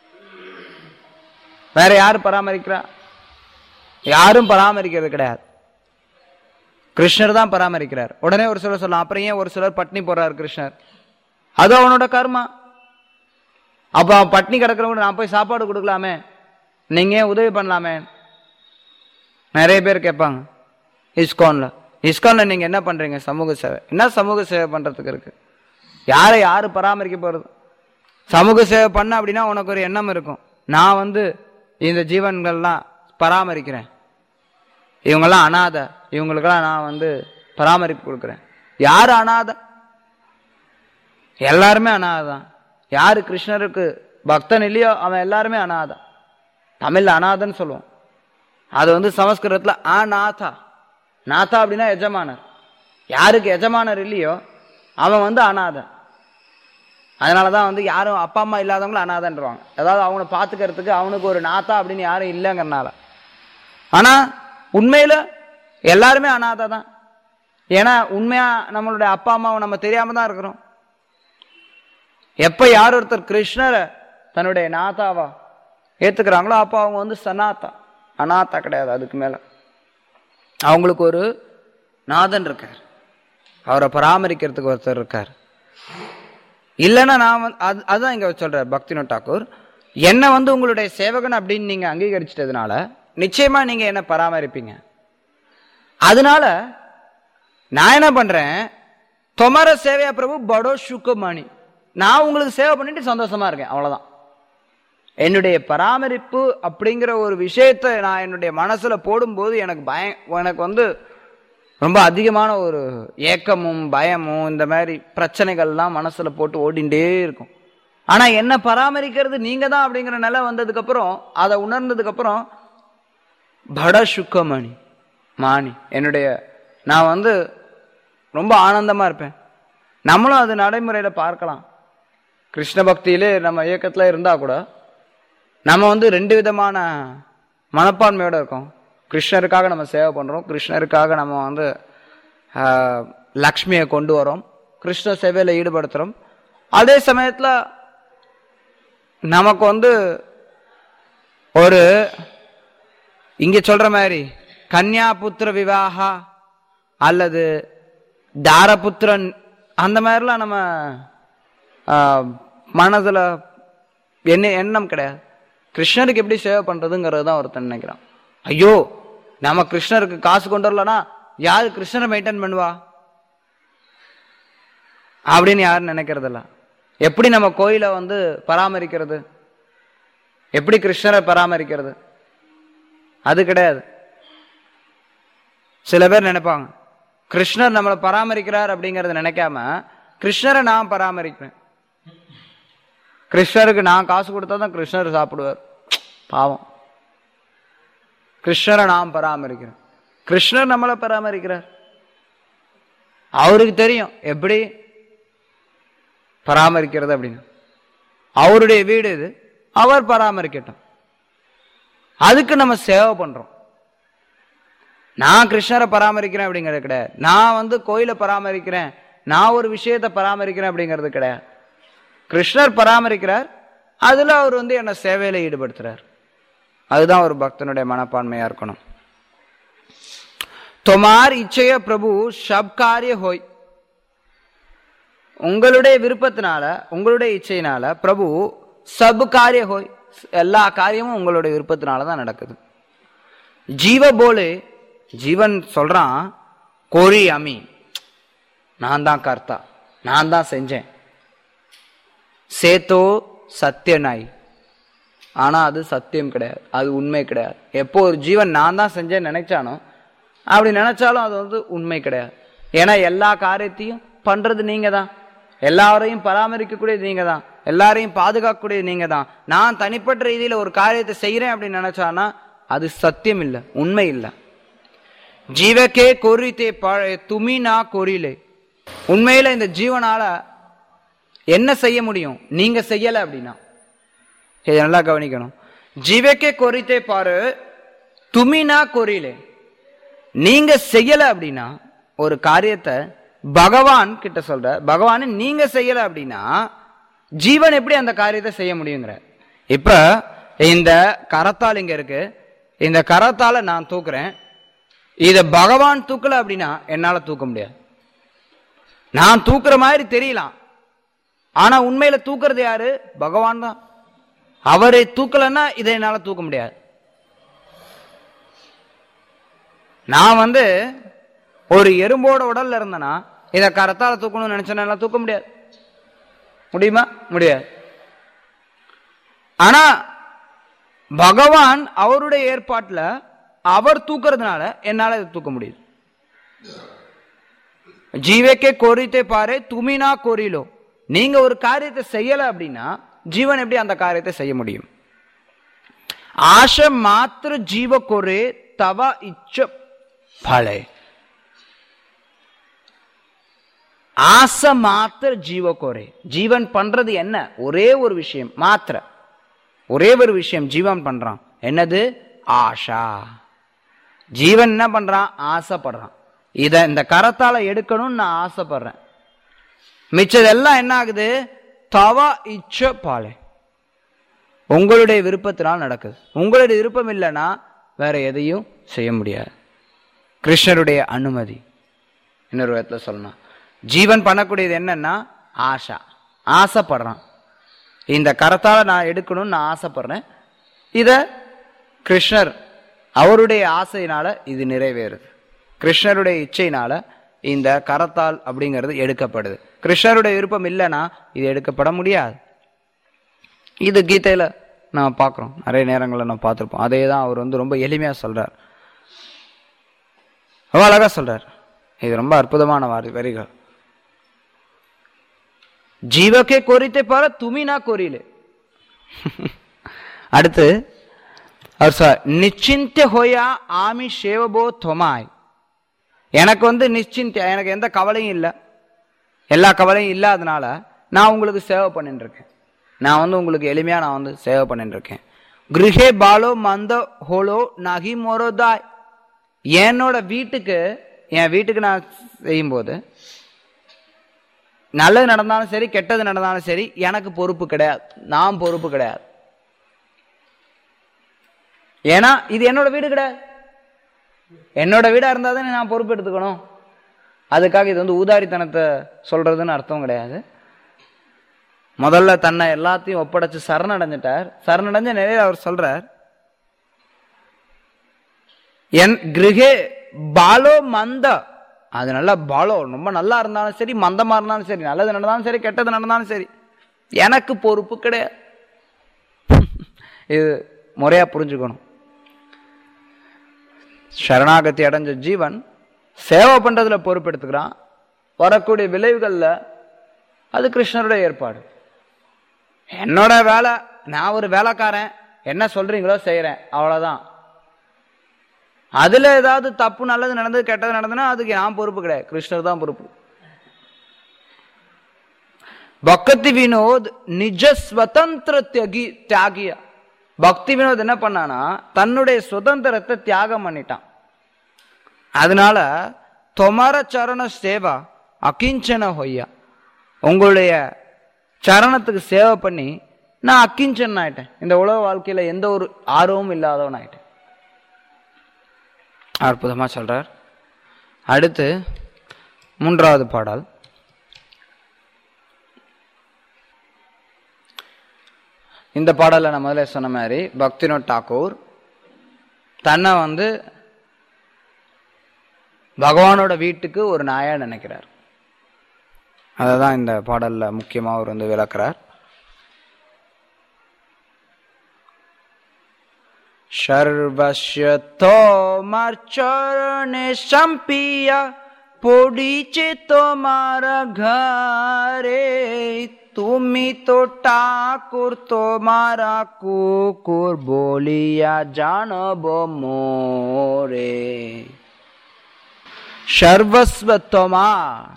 வேற யாரு பராமரிக்கிறா யாரும் பராமரிக்கிறது கிடையாது கிருஷ்ணர் தான் பராமரிக்கிறார் உடனே ஒரு சிலர் சொல்லலாம் அப்புறம் ஏன் ஒரு சிலர் பட்னி போடுறார் கிருஷ்ணர் அது அவனோட கர்மா அப்ப அவன் பட்னி கிடக்கிறவங்க நான் போய் சாப்பாடு கொடுக்கலாமே நீங்க ஏன் உதவி பண்ணலாமே நிறைய பேர் கேட்பாங்க இஸ்கான்ல இஸ்கான்ல நீங்க என்ன பண்றீங்க சமூக சேவை என்ன சமூக சேவை பண்றதுக்கு இருக்கு யாரை யாரு பராமரிக்க போறது சமூக சேவை பண்ண அப்படின்னா உனக்கு ஒரு எண்ணம் இருக்கும் நான் வந்து இந்த ஜீவன்கள்லாம் பராமரிக்கிறேன் இவங்கெல்லாம் அனாதை இவங்களுக்கெல்லாம் நான் வந்து பராமரிப்பு கொடுக்குறேன் யார் அனாதை எல்லாருமே அனாதை தான் யாரு கிருஷ்ணருக்கு பக்தன் இல்லையோ அவன் எல்லாருமே அனாதை தமிழ்ல அனாதன்னு சொல்லுவோம் அது வந்து சமஸ்கிருதத்துல அநாதா நாதா அப்படின்னா எஜமானர் யாருக்கு எஜமானர் இல்லையோ அவன் வந்து அனாதை அதனாலதான் வந்து யாரும் அப்பா அம்மா இல்லாதவங்களும் அனாதன்றாங்க அதாவது அவனை பார்த்துக்கிறதுக்கு அவனுக்கு ஒரு நாத்தா அப்படின்னு யாரும் இல்லைங்கிறனால ஆனா உண்மையில எல்லாருமே அனாதை தான் ஏன்னா உண்மையா நம்மளுடைய அப்பா அம்மாவை நம்ம தெரியாம தான் இருக்கிறோம் எப்ப யார் ஒருத்தர் கிருஷ்ணரை தன்னுடைய நாதாவா ஏத்துக்கிறாங்களோ அப்போ அவங்க வந்து சனாத்தா அனாத்தா கிடையாது அதுக்கு மேல அவங்களுக்கு ஒரு நாதன் இருக்கார் அவரை பராமரிக்கிறதுக்கு ஒருத்தர் இருக்கார் இல்லைன்னா நான் வந்து அது அதுதான் இங்க சொல்றார் பக்தினோ டாக்கூர் என்ன வந்து உங்களுடைய சேவகன் அப்படின்னு நீங்க அங்கீகரிச்சிட்டதுனால நிச்சயமா நீங்க என்ன பராமரிப்பீங்க அதனால நான் என்ன பண்றேன் தொமர சேவையா பிரபு படோ சுக்கமணி நான் உங்களுக்கு சேவை பண்ணிட்டு சந்தோஷமா இருக்கேன் அவ்வளவுதான் என்னுடைய பராமரிப்பு அப்படிங்கிற ஒரு விஷயத்தை நான் என்னுடைய மனசுல போடும்போது எனக்கு பயம் எனக்கு வந்து ரொம்ப அதிகமான ஒரு ஏக்கமும் பயமும் இந்த மாதிரி பிரச்சனைகள்லாம் மனசுல போட்டு ஓடிண்டே இருக்கும் ஆனா என்ன பராமரிக்கிறது நீங்க தான் அப்படிங்கிற நிலை வந்ததுக்கு அப்புறம் அதை உணர்ந்ததுக்கு அப்புறம் பட சுக்கமணி மாணி என்னுடைய நான் வந்து ரொம்ப ஆனந்தமா இருப்பேன் நம்மளும் அது நடைமுறையில பார்க்கலாம் கிருஷ்ண பக்தியிலே நம்ம இயக்கத்துல இருந்தா கூட நம்ம வந்து ரெண்டு விதமான மனப்பான்மையோட இருக்கோம் கிருஷ்ணருக்காக நம்ம சேவை பண்றோம் கிருஷ்ணருக்காக நம்ம வந்து ஆஹ், லக்ஷ்மியை கொண்டு வரோம் கிருஷ்ண சேவையில ஈடுபடுத்துறோம் அதே சமயத்துல நமக்கு வந்து ஒரு இங்க சொல்ற மாதிரி கன்யா புத்திர விவாகா அல்லது தாரபுத்திரன் அந்த மாதிரிலாம் நம்ம ஆஹ், மனதுல என்ன எண்ணம் கிடையாது கிருஷ்ணருக்கு எப்படி சேவை பண்றதுங்கிறது தான் ஒருத்தன் நினைக்கிறான் ஐயோ நம்ம கிருஷ்ணருக்கு காசு கொண்டு வரலனா யாரு கிருஷ்ணரை மெயின்டைன் பண்ணுவா அப்படின்னு யாரும் நினைக்கிறதில்ல எப்படி நம்ம கோயிலை வந்து பராமரிக்கிறது எப்படி கிருஷ்ணரை பராமரிக்கிறது அது கிடையாது சில பேர் நினைப்பாங்க கிருஷ்ணர் நம்மளை பராமரிக்கிறார் அப்படிங்கறத நினைக்காம கிருஷ்ணரை நான் பராமரிக்கிறேன் கிருஷ்ணருக்கு நான் காசு கொடுத்தா தான் கிருஷ்ணர் சாப்பிடுவார் பாவம் கிருஷ்ணரை நான் பராமரிக்கிறேன் கிருஷ்ணர் நம்மளை பராமரிக்கிறார் அவருக்கு தெரியும் எப்படி பராமரிக்கிறது அப்படின்னு அவருடைய வீடு இது அவர் பராமரிக்கட்டும் அதுக்கு நம்ம சேவை பண்றோம் நான் கிருஷ்ணரை பராமரிக்கிறேன் அப்படிங்கிறது கிடையாது நான் வந்து கோயிலை பராமரிக்கிறேன் நான் ஒரு விஷயத்தை பராமரிக்கிறேன் அப்படிங்கிறது கிடையாது கிருஷ்ணர் பராமரிக்கிறார் அதுல அவர் வந்து என்ன சேவையில ஈடுபடுத்துறார் அதுதான் ஒரு பக்தனுடைய மனப்பான்மையா இருக்கணும் தொமார் இச்சைய பிரபு சப் காரிய ஹோய் உங்களுடைய விருப்பத்தினால உங்களுடைய இச்சையினால பிரபு சப் காரிய ஹோய் எல்லா காரியமும் உங்களுடைய விருப்பத்தினால தான் நடக்குது ஜீவ போலே ஜீவன் சொல்றான் கோழி அமி நான் தான் கர்த்தா நான் தான் செஞ்சேன் சேத்தோ சத்திய நாய் ஆனா அது சத்தியம் கிடையாது அது உண்மை கிடையாது எப்போ ஒரு ஜீவன் நான் தான் செஞ்சேன்னு நினைச்சானோ அப்படி நினைச்சாலும் அது வந்து உண்மை கிடையாது ஏன்னா எல்லா காரியத்தையும் பண்றது நீங்க தான் எல்லாரையும் பராமரிக்கக்கூடியது நீங்க தான் எல்லாரையும் பாதுகாக்கக்கூடியது நீங்க தான் நான் தனிப்பட்ட ரீதியில ஒரு காரியத்தை செய்யறேன் அப்படின்னு நினைச்சானா அது சத்தியம் இல்லை உண்மை இல்லை ஜீவக்கே கொரித்தே ப- துமி நா கொரிலே உண்மையில இந்த ஜீவனால என்ன செய்ய முடியும் நீங்க செய்யல அப்படின்னா இதை நல்லா கவனிக்கணும் ஜீவக்கே கொரித்தே பாரு துமினா கொரிலே நீங்க செய்யல அப்படின்னா ஒரு காரியத்தை பகவான் கிட்ட சொல்ற பகவான் நீங்க செய்யல அப்படின்னா ஜீவன் எப்படி அந்த காரியத்தை செய்ய முடியுங்கிற இப்ப இந்த கரத்தால் இங்க இருக்கு இந்த கரத்தால நான் தூக்குறேன் இத பகவான் தூக்கல அப்படின்னா என்னால தூக்க முடியாது நான் தூக்குற மாதிரி தெரியலாம் ஆனா உண்மையில தூக்குறது யாரு பகவான் தான் அவரை தூக்கலன்னா இதை என்னால தூக்க முடியாது நான் வந்து ஒரு எறும்போட உடல்ல இருந்தேன்னா இதை கரத்தால தூக்கணும்னு நினைச்சேன்னா என்னால தூக்க முடியாது முடியுமா முடியாது ஆனா பகவான் அவருடைய ஏற்பாட்டுல அவர் தூக்குறதுனால என்னால இதை தூக்க முடியுது ஜீவக்கே கோரித்தே பாரு துமினா கோரிலோ நீங்க ஒரு காரியத்தை செய்யல அப்படின்னா ஜீவன் எப்படி அந்த காரியத்தை செய்ய முடியும் ஆஷ மாத்திர ஜீவ கொரே தவ இச்ச பலே ஆசை மாத்திர ஜீவ கொரே ஜீவன் பண்றது என்ன ஒரே ஒரு விஷயம் மாத்திர ஒரே ஒரு விஷயம் ஜீவன் பண்றான் என்னது ஆஷா ஜீவன் என்ன பண்றான் ஆசைப்படுறான் இத இந்த கரத்தால எடுக்கணும்னு நான் ஆசைப்படுறேன் மிச்சதெல்லாம் என்ன ஆகுது தவ இச்ச பாலே உங்களுடைய விருப்பத்தினால் நடக்குது உங்களுடைய விருப்பம் இல்லைன்னா வேற எதையும் செய்ய முடியாது கிருஷ்ணருடைய அனுமதி இன்னொரு விதத்துல சொல்லணும் ஜீவன் பண்ணக்கூடியது என்னன்னா ஆஷா ஆசைப்படுறான் இந்த கரத்தால நான் எடுக்கணும்னு நான் ஆசைப்படுறேன் இத கிருஷ்ணர் அவருடைய ஆசையினால இது நிறைவேறுது கிருஷ்ணருடைய இச்சையினால இந்த கரத்தால் அப்படிங்கிறது எடுக்கப்படுது கிருஷ்ணருடைய விருப்பம் இல்லைன்னா இது எடுக்கப்பட முடியாது இது கீதையில நான் பார்க்குறோம் நிறைய நேரங்களில் நான் பார்த்துருப்போம் அதே தான் அவர் வந்து ரொம்ப எளிமையா சொல்றார் ரொம்ப அழகா சொல்றார் இது ரொம்ப அற்புதமான வாரி வரிகள் ஜீவக்கே கோரித்தே பாரு துமி நான் கோரிலே அடுத்து அவர் சார் நிச்சிந்த ஹோயா ஆமி சேவபோ தொமாய் எனக்கு வந்து நிச்சிந்த எனக்கு எந்த கவலையும் இல்லை எல்லா கவலையும் இல்லாதனால நான் உங்களுக்கு சேவை பண்ணிட்டு இருக்கேன் நான் வந்து உங்களுக்கு எளிமையா நான் வந்து சேவை பண்ணிட்டு இருக்கேன் கிருஹே பாலோ மந்த ஹோலோ நகி மொரோதாய் என்னோட வீட்டுக்கு என் வீட்டுக்கு நான் செய்யும்போது நல்லது நடந்தாலும் சரி கெட்டது நடந்தாலும் சரி எனக்கு பொறுப்பு கிடையாது நான் பொறுப்பு கிடையாது ஏன்னா இது என்னோட வீடு கிடையாது என்னோட வீடா இருந்தா தானே நான் பொறுப்பு எடுத்துக்கணும் அதுக்காக இது வந்து ஊதாரித்தனத்தை சொல்றதுன்னு அர்த்தம் கிடையாது முதல்ல தன்னை எல்லாத்தையும் ஒப்படைச்சு சரணடைஞ்சிட்டார் சரணடைஞ்ச நிலையில அவர் சொல்றார் என் கிருஹே பாலோ மந்த அது நல்லா பாலோ ரொம்ப நல்லா இருந்தாலும் சரி மந்தமா இருந்தாலும் சரி நல்லது நடந்தாலும் சரி கெட்டது நடந்தாலும் சரி எனக்கு பொறுப்பு கிடையாது இது முறையா புரிஞ்சுக்கணும் சரணாகதி அடைஞ்ச ஜீவன் சேவை பண்றதுல பொறுப்பெடுத்துக்கிறான் வரக்கூடிய விளைவுகள்ல அது கிருஷ்ணருடைய ஏற்பாடு என்னோட வேலை நான் ஒரு வேலைக்காரன் என்ன சொல்றீங்களோ செய்யறேன் அவ்வளவுதான் அதுல ஏதாவது தப்பு நல்லது நடந்தது கெட்டது நடந்ததுன்னா அதுக்கு நான் பொறுப்பு கிடையாது கிருஷ்ணர் தான் பொறுப்பு பக்தி வினோத் நிஜ ஸ்வதந்திர தியகி தியாகிய பக்தி வினோத் என்ன பண்ணானா தன்னுடைய சுதந்திரத்தை தியாகம் பண்ணிட்டான் அதனால தொமர சரண சேவா அகிஞ்சன ஹொய்யா உங்களுடைய சரணத்துக்கு சேவை பண்ணி நான் அக்கிஞ்சன் ஆயிட்டேன் இந்த உலக வாழ்க்கையில எந்த ஒரு ஆர்வமும் இல்லாதவன் ஆயிட்டேன் அற்புதமா சொல்றார் அடுத்து மூன்றாவது பாடல் இந்த பாடலை நான் முதல்ல சொன்ன மாதிரி பக்தினோட் டாக்கூர் தன்னை வந்து பகவானோட வீட்டுக்கு ஒரு நாயா நினைக்கிறார் அதை தான் இந்த பாடல்ல முக்கியமா அவர் வந்து விளக்குறார் सर्वस्य तोमर्चरणे सम्पिय পড়িছে তোমার ঘরে তুমি তো ঠাকুর তোমার কুকুর বলিয়া জানব মোরে সর্বস্ব তোমা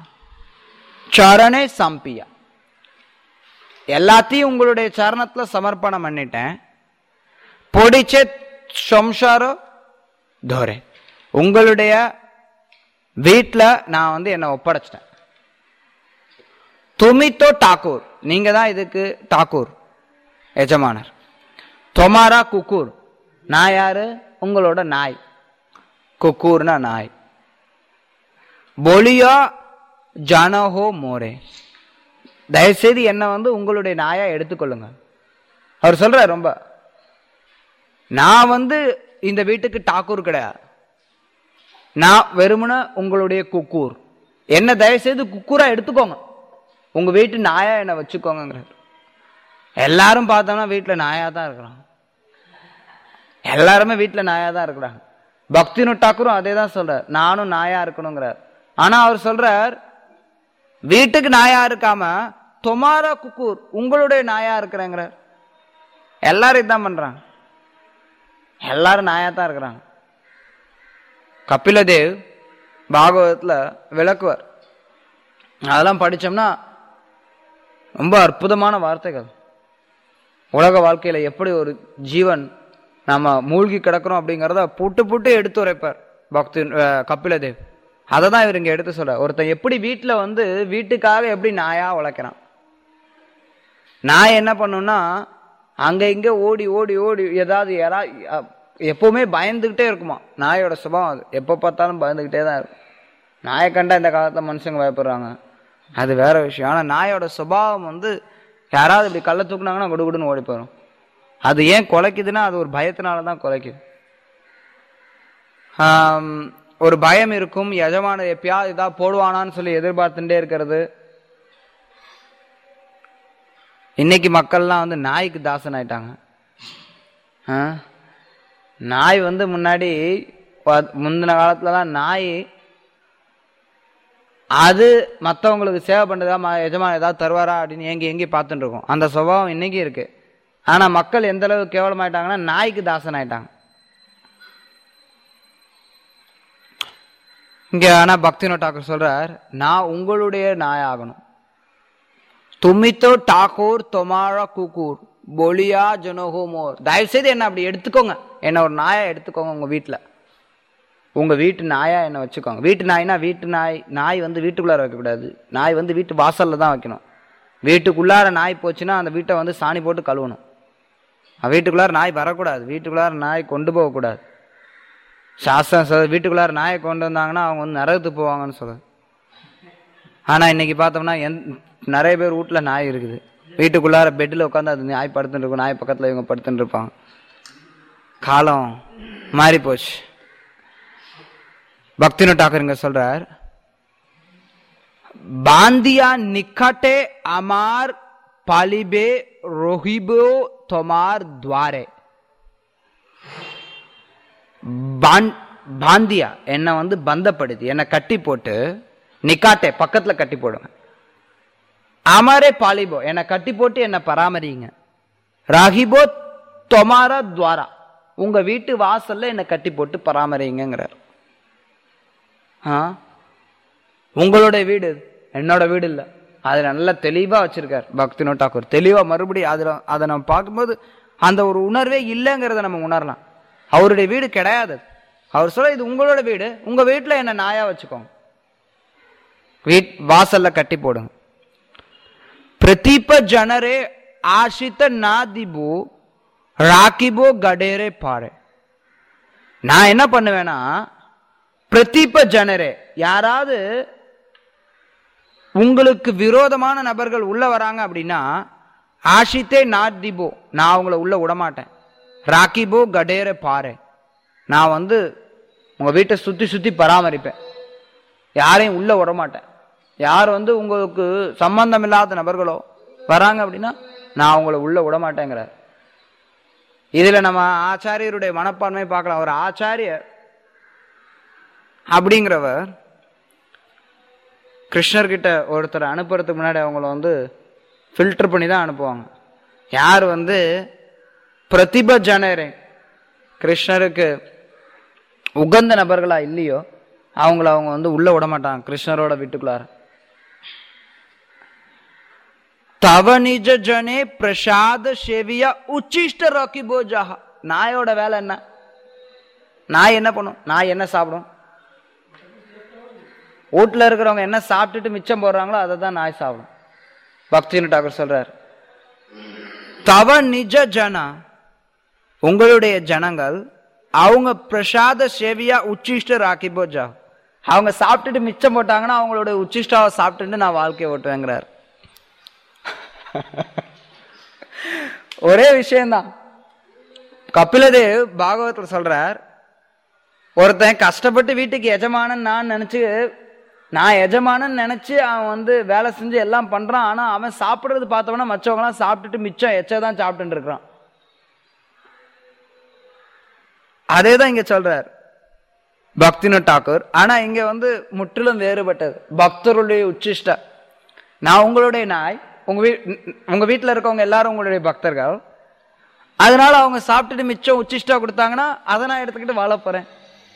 சரணே சம்பியா எல்லாத்தையும் உங்களுடைய சரணத்துல சமர்ப்பணம் பண்ணிட்டேன் பொடிச்சே சம்சாரோ தோரே உங்களுடைய வீட்டில் நான் வந்து என்னை ஒப்படைச்சிட்டேன் துமித்தோ டாக்கூர் நீங்க தான் இதுக்கு டாக்கூர் எஜமானர் தொமாரா குக்கூர் நான் யாரு உங்களோட நாய் குக்கூர்னா நாய் பொலியோ ஜனஹோ மோரே தயவுசெய்து என்னை வந்து உங்களுடைய நாயா எடுத்துக்கொள்ளுங்க அவர் சொல்றார் ரொம்ப நான் வந்து இந்த வீட்டுக்கு டாக்கூர் கிடையாது நான் வெறுமன உங்களுடைய குக்கூர் என்ன தயவுசெய்து குக்கூரா எடுத்துக்கோங்க உங்க வீட்டு நாயா என்னை வச்சுக்கோங்கிறார் எல்லாரும் பார்த்தோம்னா வீட்டில் நாயா தான் இருக்கிறாங்க எல்லாருமே வீட்டில் நாயா தான் இருக்கிறாங்க பக்தினு டாக்கூரும் அதே தான் சொல்றார் நானும் நாயா இருக்கணுங்கிறார் ஆனா அவர் சொல்றார் வீட்டுக்கு நாயா இருக்காம தொமாரா குக்கூர் உங்களுடைய நாயா இருக்கிறேங்கிறார் எல்லாரும் இதான் பண்றாங்க எல்லாரும் நாயா தான் இருக்கிறாங்க கபிலதேவ் பாகவதத்துல விளக்குவார் அதெல்லாம் படிச்சோம்னா ரொம்ப அற்புதமான வார்த்தைகள் உலக வாழ்க்கையில எப்படி ஒரு ஜீவன் நாம மூழ்கி கிடக்கிறோம் அப்படிங்கிறத புட்டு புட்டு எடுத்து உரைப்பார் பக்தி அஹ், கபிலதேவ் அதை தான் இவர் இங்க எடுத்து சொல்ற ஒருத்தன் எப்படி வீட்டுல வந்து வீட்டுக்காக எப்படி நாயா உழைக்கிறான் நாய் என்ன பண்ணும்னா அங்க இங்க ஓடி ஓடி ஓடி ஏதாவது யாரா அ- எப்பவுமே பயந்துகிட்டே இருக்குமா நாயோட சுபாவம் அது எப்போ பார்த்தாலும் பயந்துகிட்டே தான் இருக்கும் நாயை கண்டா இந்த காலத்துல மனுஷங்க பயப்படுறாங்க அது வேற விஷயம் ஆனா நாயோட சுபாவம் வந்து யாராவது இப்படி கள்ள தூக்குனாங்கன்னா குடுகுடுன்னு ஓடி போயிடும் அது ஏன் குலைக்குதுன்னா அது ஒரு பயத்தினால தான் குலைக்குது ஆம், ஒரு பயம் இருக்கும் எஜமான எப்பயாவது இதா போடுவானான்னு சொல்லி எதிர்பார்த்துட்டே இருக்கிறது இன்னைக்கு மக்கள்லாம் வந்து நாய்க்கு தாசன் ஆயிட்டாங்க ஆ? நாய் வந்து முன்னாடி ப- முந்தின காலத்துலலாம் நாய் அது மற்றவங்களுக்கு சேவை பண்ணுறதா ம- எஜமான் ஏதாவது தருவாரா அப்படின்னு ஏங்கி ஏங்கி பார்த்துட்டு இருக்கோம் அந்த சுபாவம் இன்னைக்கு இருக்கு ஆனா மக்கள் எந்த அளவுக்கு கேவலமாயிட்டாங்கன்னா நாய்க்கு தாசன் ஆயிட்டாங்க இங்க ஆனா பக்தினோ டாக்கூர் சொல்றார் நான் உங்களுடைய நாய் ஆகணும் துமித்தோ டாக்கூர் தொமாரா குக்கூர் பொலியா ஜனோஹோ மோர் தயவு செய்து என்ன அப்படி எடுத்துக்கோங்க என்ன ஒரு நாயா எடுத்துக்கோங்க உங்க வீட்டுல உங்க வீட்டு நாயா என்ன வச்சுக்கோங்க வீட்டு நாய்னா வீட்டு நாய் நாய் வந்து வீட்டுக்குள்ளார வைக்கக்கூடாது நாய் வந்து வீட்டு வாசல்ல தான் வைக்கணும் வீட்டுக்குள்ளார நாய் போச்சுன்னா அந்த வீட்டை வந்து சாணி போட்டு கழுவணும் அஹ் வீட்டுக்குள்ளார நாய் வரக்கூடாது வீட்டுக்குள்ளார நாய் கொண்டு போகக்கூடாது சாஸ்திரம் சொல்ல வீட்டுக்குள்ளார நாயை கொண்டு வந்தாங்கன்னா அவங்க வந்து நரகத்துக்கு போவாங்கன்னு சொல்லுது ஆனா இன்னைக்கு பார்த்தோம்னா எந் நிறைய பேர் வீட்ல நாய் இருக்குது வீட்டுக்குள்ளார பெட்டில் உட்காந்து அது நாய் படுத்துட்டு இருக்கும் நாய் பக்கத்துல இவங்க படுத்துட்டு இருப்பாங்க காலம் மாறி போச்சு பக்தினு டாக்கருங்க சொல்றார் বান্দিয়া নিকটে আমার পালিবে রহিব তোমার দ্বারে பான்- பாந்தியா என்னை வந்து பந்தப்படுத்தி என்னை கட்டி போட்டு நிக்காட்டே பக்கத்துல கட்டி போடுங்க அமரே பாலிபோ என்னை கட்டி போட்டு என்னை பராமரிங்க ராகிபோ தொமாரா துவாரா உங்க வீட்டு வாசல்ல என்னை கட்டி போட்டு பராமரிங்கிறார் ஆ உங்களுடைய வீடு இது. என்னோட வீடு இல்ல அதுல நல்லா தெளிவா வச்சிருக்கார் பக்தினோ டாக்கூர் தெளிவா மறுபடியும் அதுல அதை நம்ம பார்க்கும்போது அந்த ஒரு உணர்வே இல்லைங்கிறத நம்ம உணரலாம் அவருடைய வீடு கிடையாது அது. அவர் சொல்ல இது உங்களோட வீடு உங்க வீட்டுல என்ன நாயா வச்சுக்கோங்க வீட் வாசல்ல கட்டி போடுங்க பிரதீப ஜனரே ஆஷித்த நாதிபு ராக்கிபோ கடேரே பாரு நான் என்ன பண்ணுவேன்னா பிரதீப ஜனரே யாராவது உங்களுக்கு விரோதமான நபர்கள் உள்ள வராங்க அப்படின்னா ஆஷித்தே நாதிபோ நான் அவங்கள உள்ள விடமாட்டேன் ராக்கிபோ கடேர பாரு நான் வந்து உங்க வீட்டை சுத்தி சுத்தி பராமரிப்பேன் யாரையும் உள்ள விடமாட்டேன் யார் வந்து உங்களுக்கு சம்பந்தம் இல்லாத நபர்களோ வராங்க அப்படின்னா நான் அவங்கள உள்ள விடமாட்டேங்கிறார் இதுல நம்ம ஆச்சாரியருடைய மனப்பான்மை பார்க்கலாம் அவர் ஆச்சாரியர் அப்படிங்கிறவர் கிருஷ்ணர்கிட்ட ஒருத்தர் அனுப்புறதுக்கு முன்னாடி அவங்கள வந்து ஃபில்டர் பண்ணி தான் அனுப்புவாங்க யார் வந்து பிரதிப ஜனரே கிருஷ்ணருக்கு உகந்த நபர்களா இல்லையோ அவங்கள அவங்க வந்து உள்ள விட மாட்டாங்க கிருஷ்ணரோட வீட்டுக்குள்ளார தவ நிஜ ஜனே பிரசாத சேவியா உச்சிஷ்ட ராக்கி போஜாஹா நாயோட வேலை என்ன நாய் என்ன பண்ணும் நாய் என்ன சாப்பிடும் வீட்டில் இருக்கிறவங்க என்ன சாப்பிட்டுட்டு மிச்சம் போடுறாங்களோ அதை தான் நாய் சாப்பிடும் பக்தினு டாக்கர் சொல்றார் தவ நிஜ ஜனா உங்களுடைய ஜனங்கள் அவங்க பிரசாத சேவியா உச்சிஷ்ட ராக்கி போஜா அவங்க சாப்பிட்டுட்டு மிச்சம் போட்டாங்கன்னா அவங்களோட உச்சிஷ்டாவை சாப்பிட்டுட்டு நான் வாழ்க்கையை ஓட்டுவேங்கிறார் ஒரே விஷயம்தான் கபிலதேவ் பாகவத்தில் சொல்றார் ஒருத்தன் கஷ்டப்பட்டு வீட்டுக்கு எஜமானன் நான் நினைச்சு நான் எஜமானன் நினைச்சு அவன் வந்து வேலை செஞ்சு எல்லாம் பண்றான் ஆனா அவன் சாப்பிடுறது பார்த்தவனா மற்றவங்களாம் சாப்பிட்டுட்டு மிச்சம் எச்சதான் சாப்பிட்டு இருக்கிறான் அதே தான் இங்க சொல்றார் பக்தினு டாக்கூர் ஆனா இங்க வந்து முற்றிலும் வேறுபட்டது பக்தருடைய உச்சிஷ்ட நான் உங்களுடைய நாய் உங்க வீ உங்க வீட்டில் இருக்கவங்க எல்லாரும் உங்களுடைய பக்தர்கள் அதனால அவங்க சாப்பிட்டுட்டு மிச்சம் உச்சிஷ்டா கொடுத்தாங்கன்னா அதை நான் எடுத்துக்கிட்டு வாழ போறேன்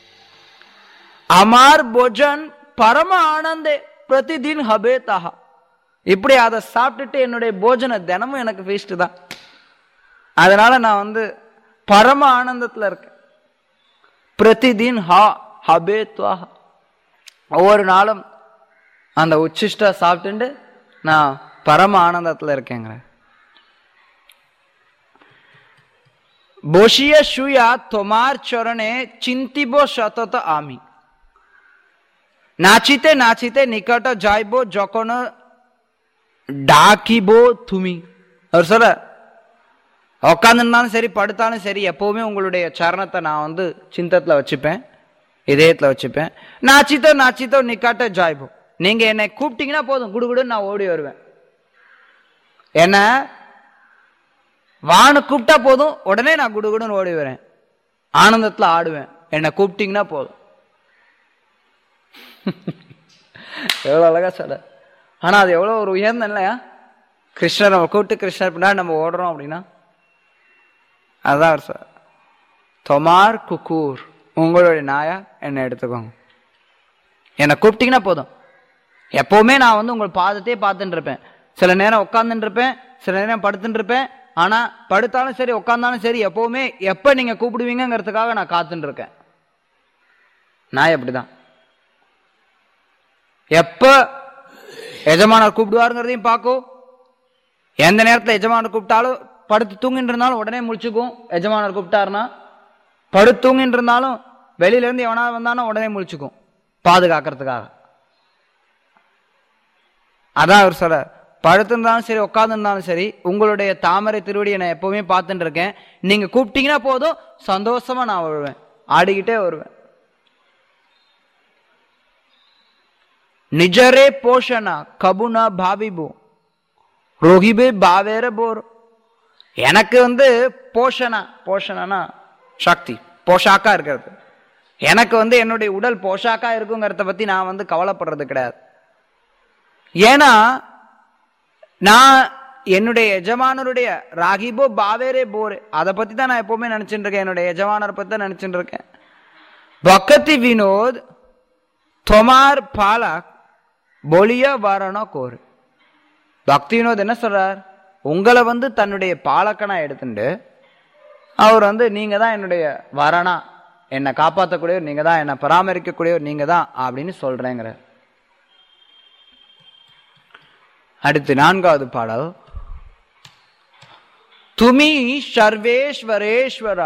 அமார் போஜன் பரம ஆனந்தே பிரதிதின் ஹபே தஹா இப்படி அதை சாப்பிட்டுட்டு என்னுடைய போஜன தினமும் எனக்கு ஃபீஸ்ட் தான் அதனால நான் வந்து பரம ஆனந்தத்துல இருக்கேன் பிரதிதின் ஹா ஹபே துவஹா ஒவ்வொரு நாளும் அந்த உச்சிஷ்டா சாப்பிட்டுட்டு நான் பரம ஆனந்தத்துல இருக்கேங்கிற বসিয়া শুয়া তোমার চরণে চিন্তিব সতত আমি নাচিতে নাচিতে নিকট যাইব যখন ডাকিব তুমি அவர் சொல்ற உட்காந்துருந்தாலும் சரி படுத்தாலும் சரி எப்பவுமே உங்களுடைய சரணத்தை நான் வந்து சிந்தத்துல வச்சுப்பேன் இதயத்துல வச்சுப்பேன் நாச்சித்தோ நாச்சித்தோ நிக்காட்ட ஜாய்போ நீங்க என்னை கூப்பிட்டீங்கன்னா போதும் குடுகுடுன்னு நான் ஓடி வருவேன் என்ன வானு கூப்பிட்டா போதும் உடனே நான் குடுகுடுன்னு ஓடி வரேன் ஆனந்தத்துல ஆடுவேன் என்னை கூப்பிட்டீங்கன்னா போதும் எவ்வளவு அழகா சொல்ற ஆனா அது எவ்வளவு ஒரு உயர்ந்த இல்லையா கிருஷ்ணர் நம்ம கூப்பிட்டு கிருஷ்ணர் பின்னாடி நம்ம ஓடுறோம் அப்படின்னா அதான் அவர் சார் தொமார் குக்கூர் உங்களுடைய நாயா என்னை எடுத்துக்கோங்க என்னை கூப்பிட்டீங்கன்னா போதும் எப்பவுமே நான் வந்து உங்கள் பாதத்தையே பார்த்துட்டு இருப்பேன் சில நேரம் உட்காந்துட்டு இருப்பேன் சில நேரம் படுத்துட்டு இருப்பேன் ஆனா படுத்தாலும் சரி உட்காந்தாலும் சரி எப்பவுமே எப்ப நீங்க கூப்பிடுவீங்கிறதுக்காக நான் காத்துட்டு இருக்கேன் நான் எப்படிதான் எப்ப எஜமானர் கூப்பிடுவாருங்கிறதையும் பார்க்கும் எந்த நேரத்தில் எஜமானர் கூப்பிட்டாலும் படுத்து தூங்கிட்டு இருந்தாலும் உடனே முழிச்சுக்கும் எஜமானர் கூப்பிட்டாருன்னா படுத்து தூங்கிட்டு இருந்தாலும் வெளியில இருந்து எவனாவது வந்தாலும் உடனே முழிச்சுக்கும் பாதுகாக்கிறதுக்காக அதான் அவர் சொல்ற படுத்திருந்தாலும் சரி உட்காந்துருந்தாலும் சரி உங்களுடைய தாமரை திருவடியை நான் எப்பவுமே பார்த்துட்டு இருக்கேன் நீங்க கூப்பிட்டீங்கன்னா போதும் சந்தோஷமா நான் வருவேன் ஆடிக்கிட்டே வருவேன் நிஜரே போஷணா கபுனா பாபிபு ரோகிபே பாவேர போர் எனக்கு வந்து போஷணா போஷணனா சக்தி போஷாக்கா இருக்கிறது எனக்கு வந்து என்னுடைய உடல் போஷாக்கா இருக்குங்கிறத பத்தி நான் வந்து கவலைப்படுறது கிடையாது ஏன்னா நான் என்னுடைய எஜமானருடைய ராகிபோ பாவேரே போர் அதை பத்தி தான் நான் எப்பவுமே நினைச்சுட்டு இருக்கேன் என்னுடைய எஜமானர் பத்தி தான் நினைச்சுட்டு இருக்கேன் பக்கத்தி வினோத் தொமார் பாலக் பொலிய வரணோ கோரு பக்தி வினோத் என்ன சொல்றார் உங்களை வந்து தன்னுடைய பாலக்கனா எடுத்துட்டு அவர் வந்து நீங்க தான் என்னுடைய வரணா என்னை காப்பாற்றக்கூடியவர் நீங்க தான் என்னை பராமரிக்கக்கூடியவர் நீங்க தான் அப்படின்னு சொல்றேங்கிற அடுத்து நான்காவது பாடல் துமி சர்வேஸ்வரேஸ்வரா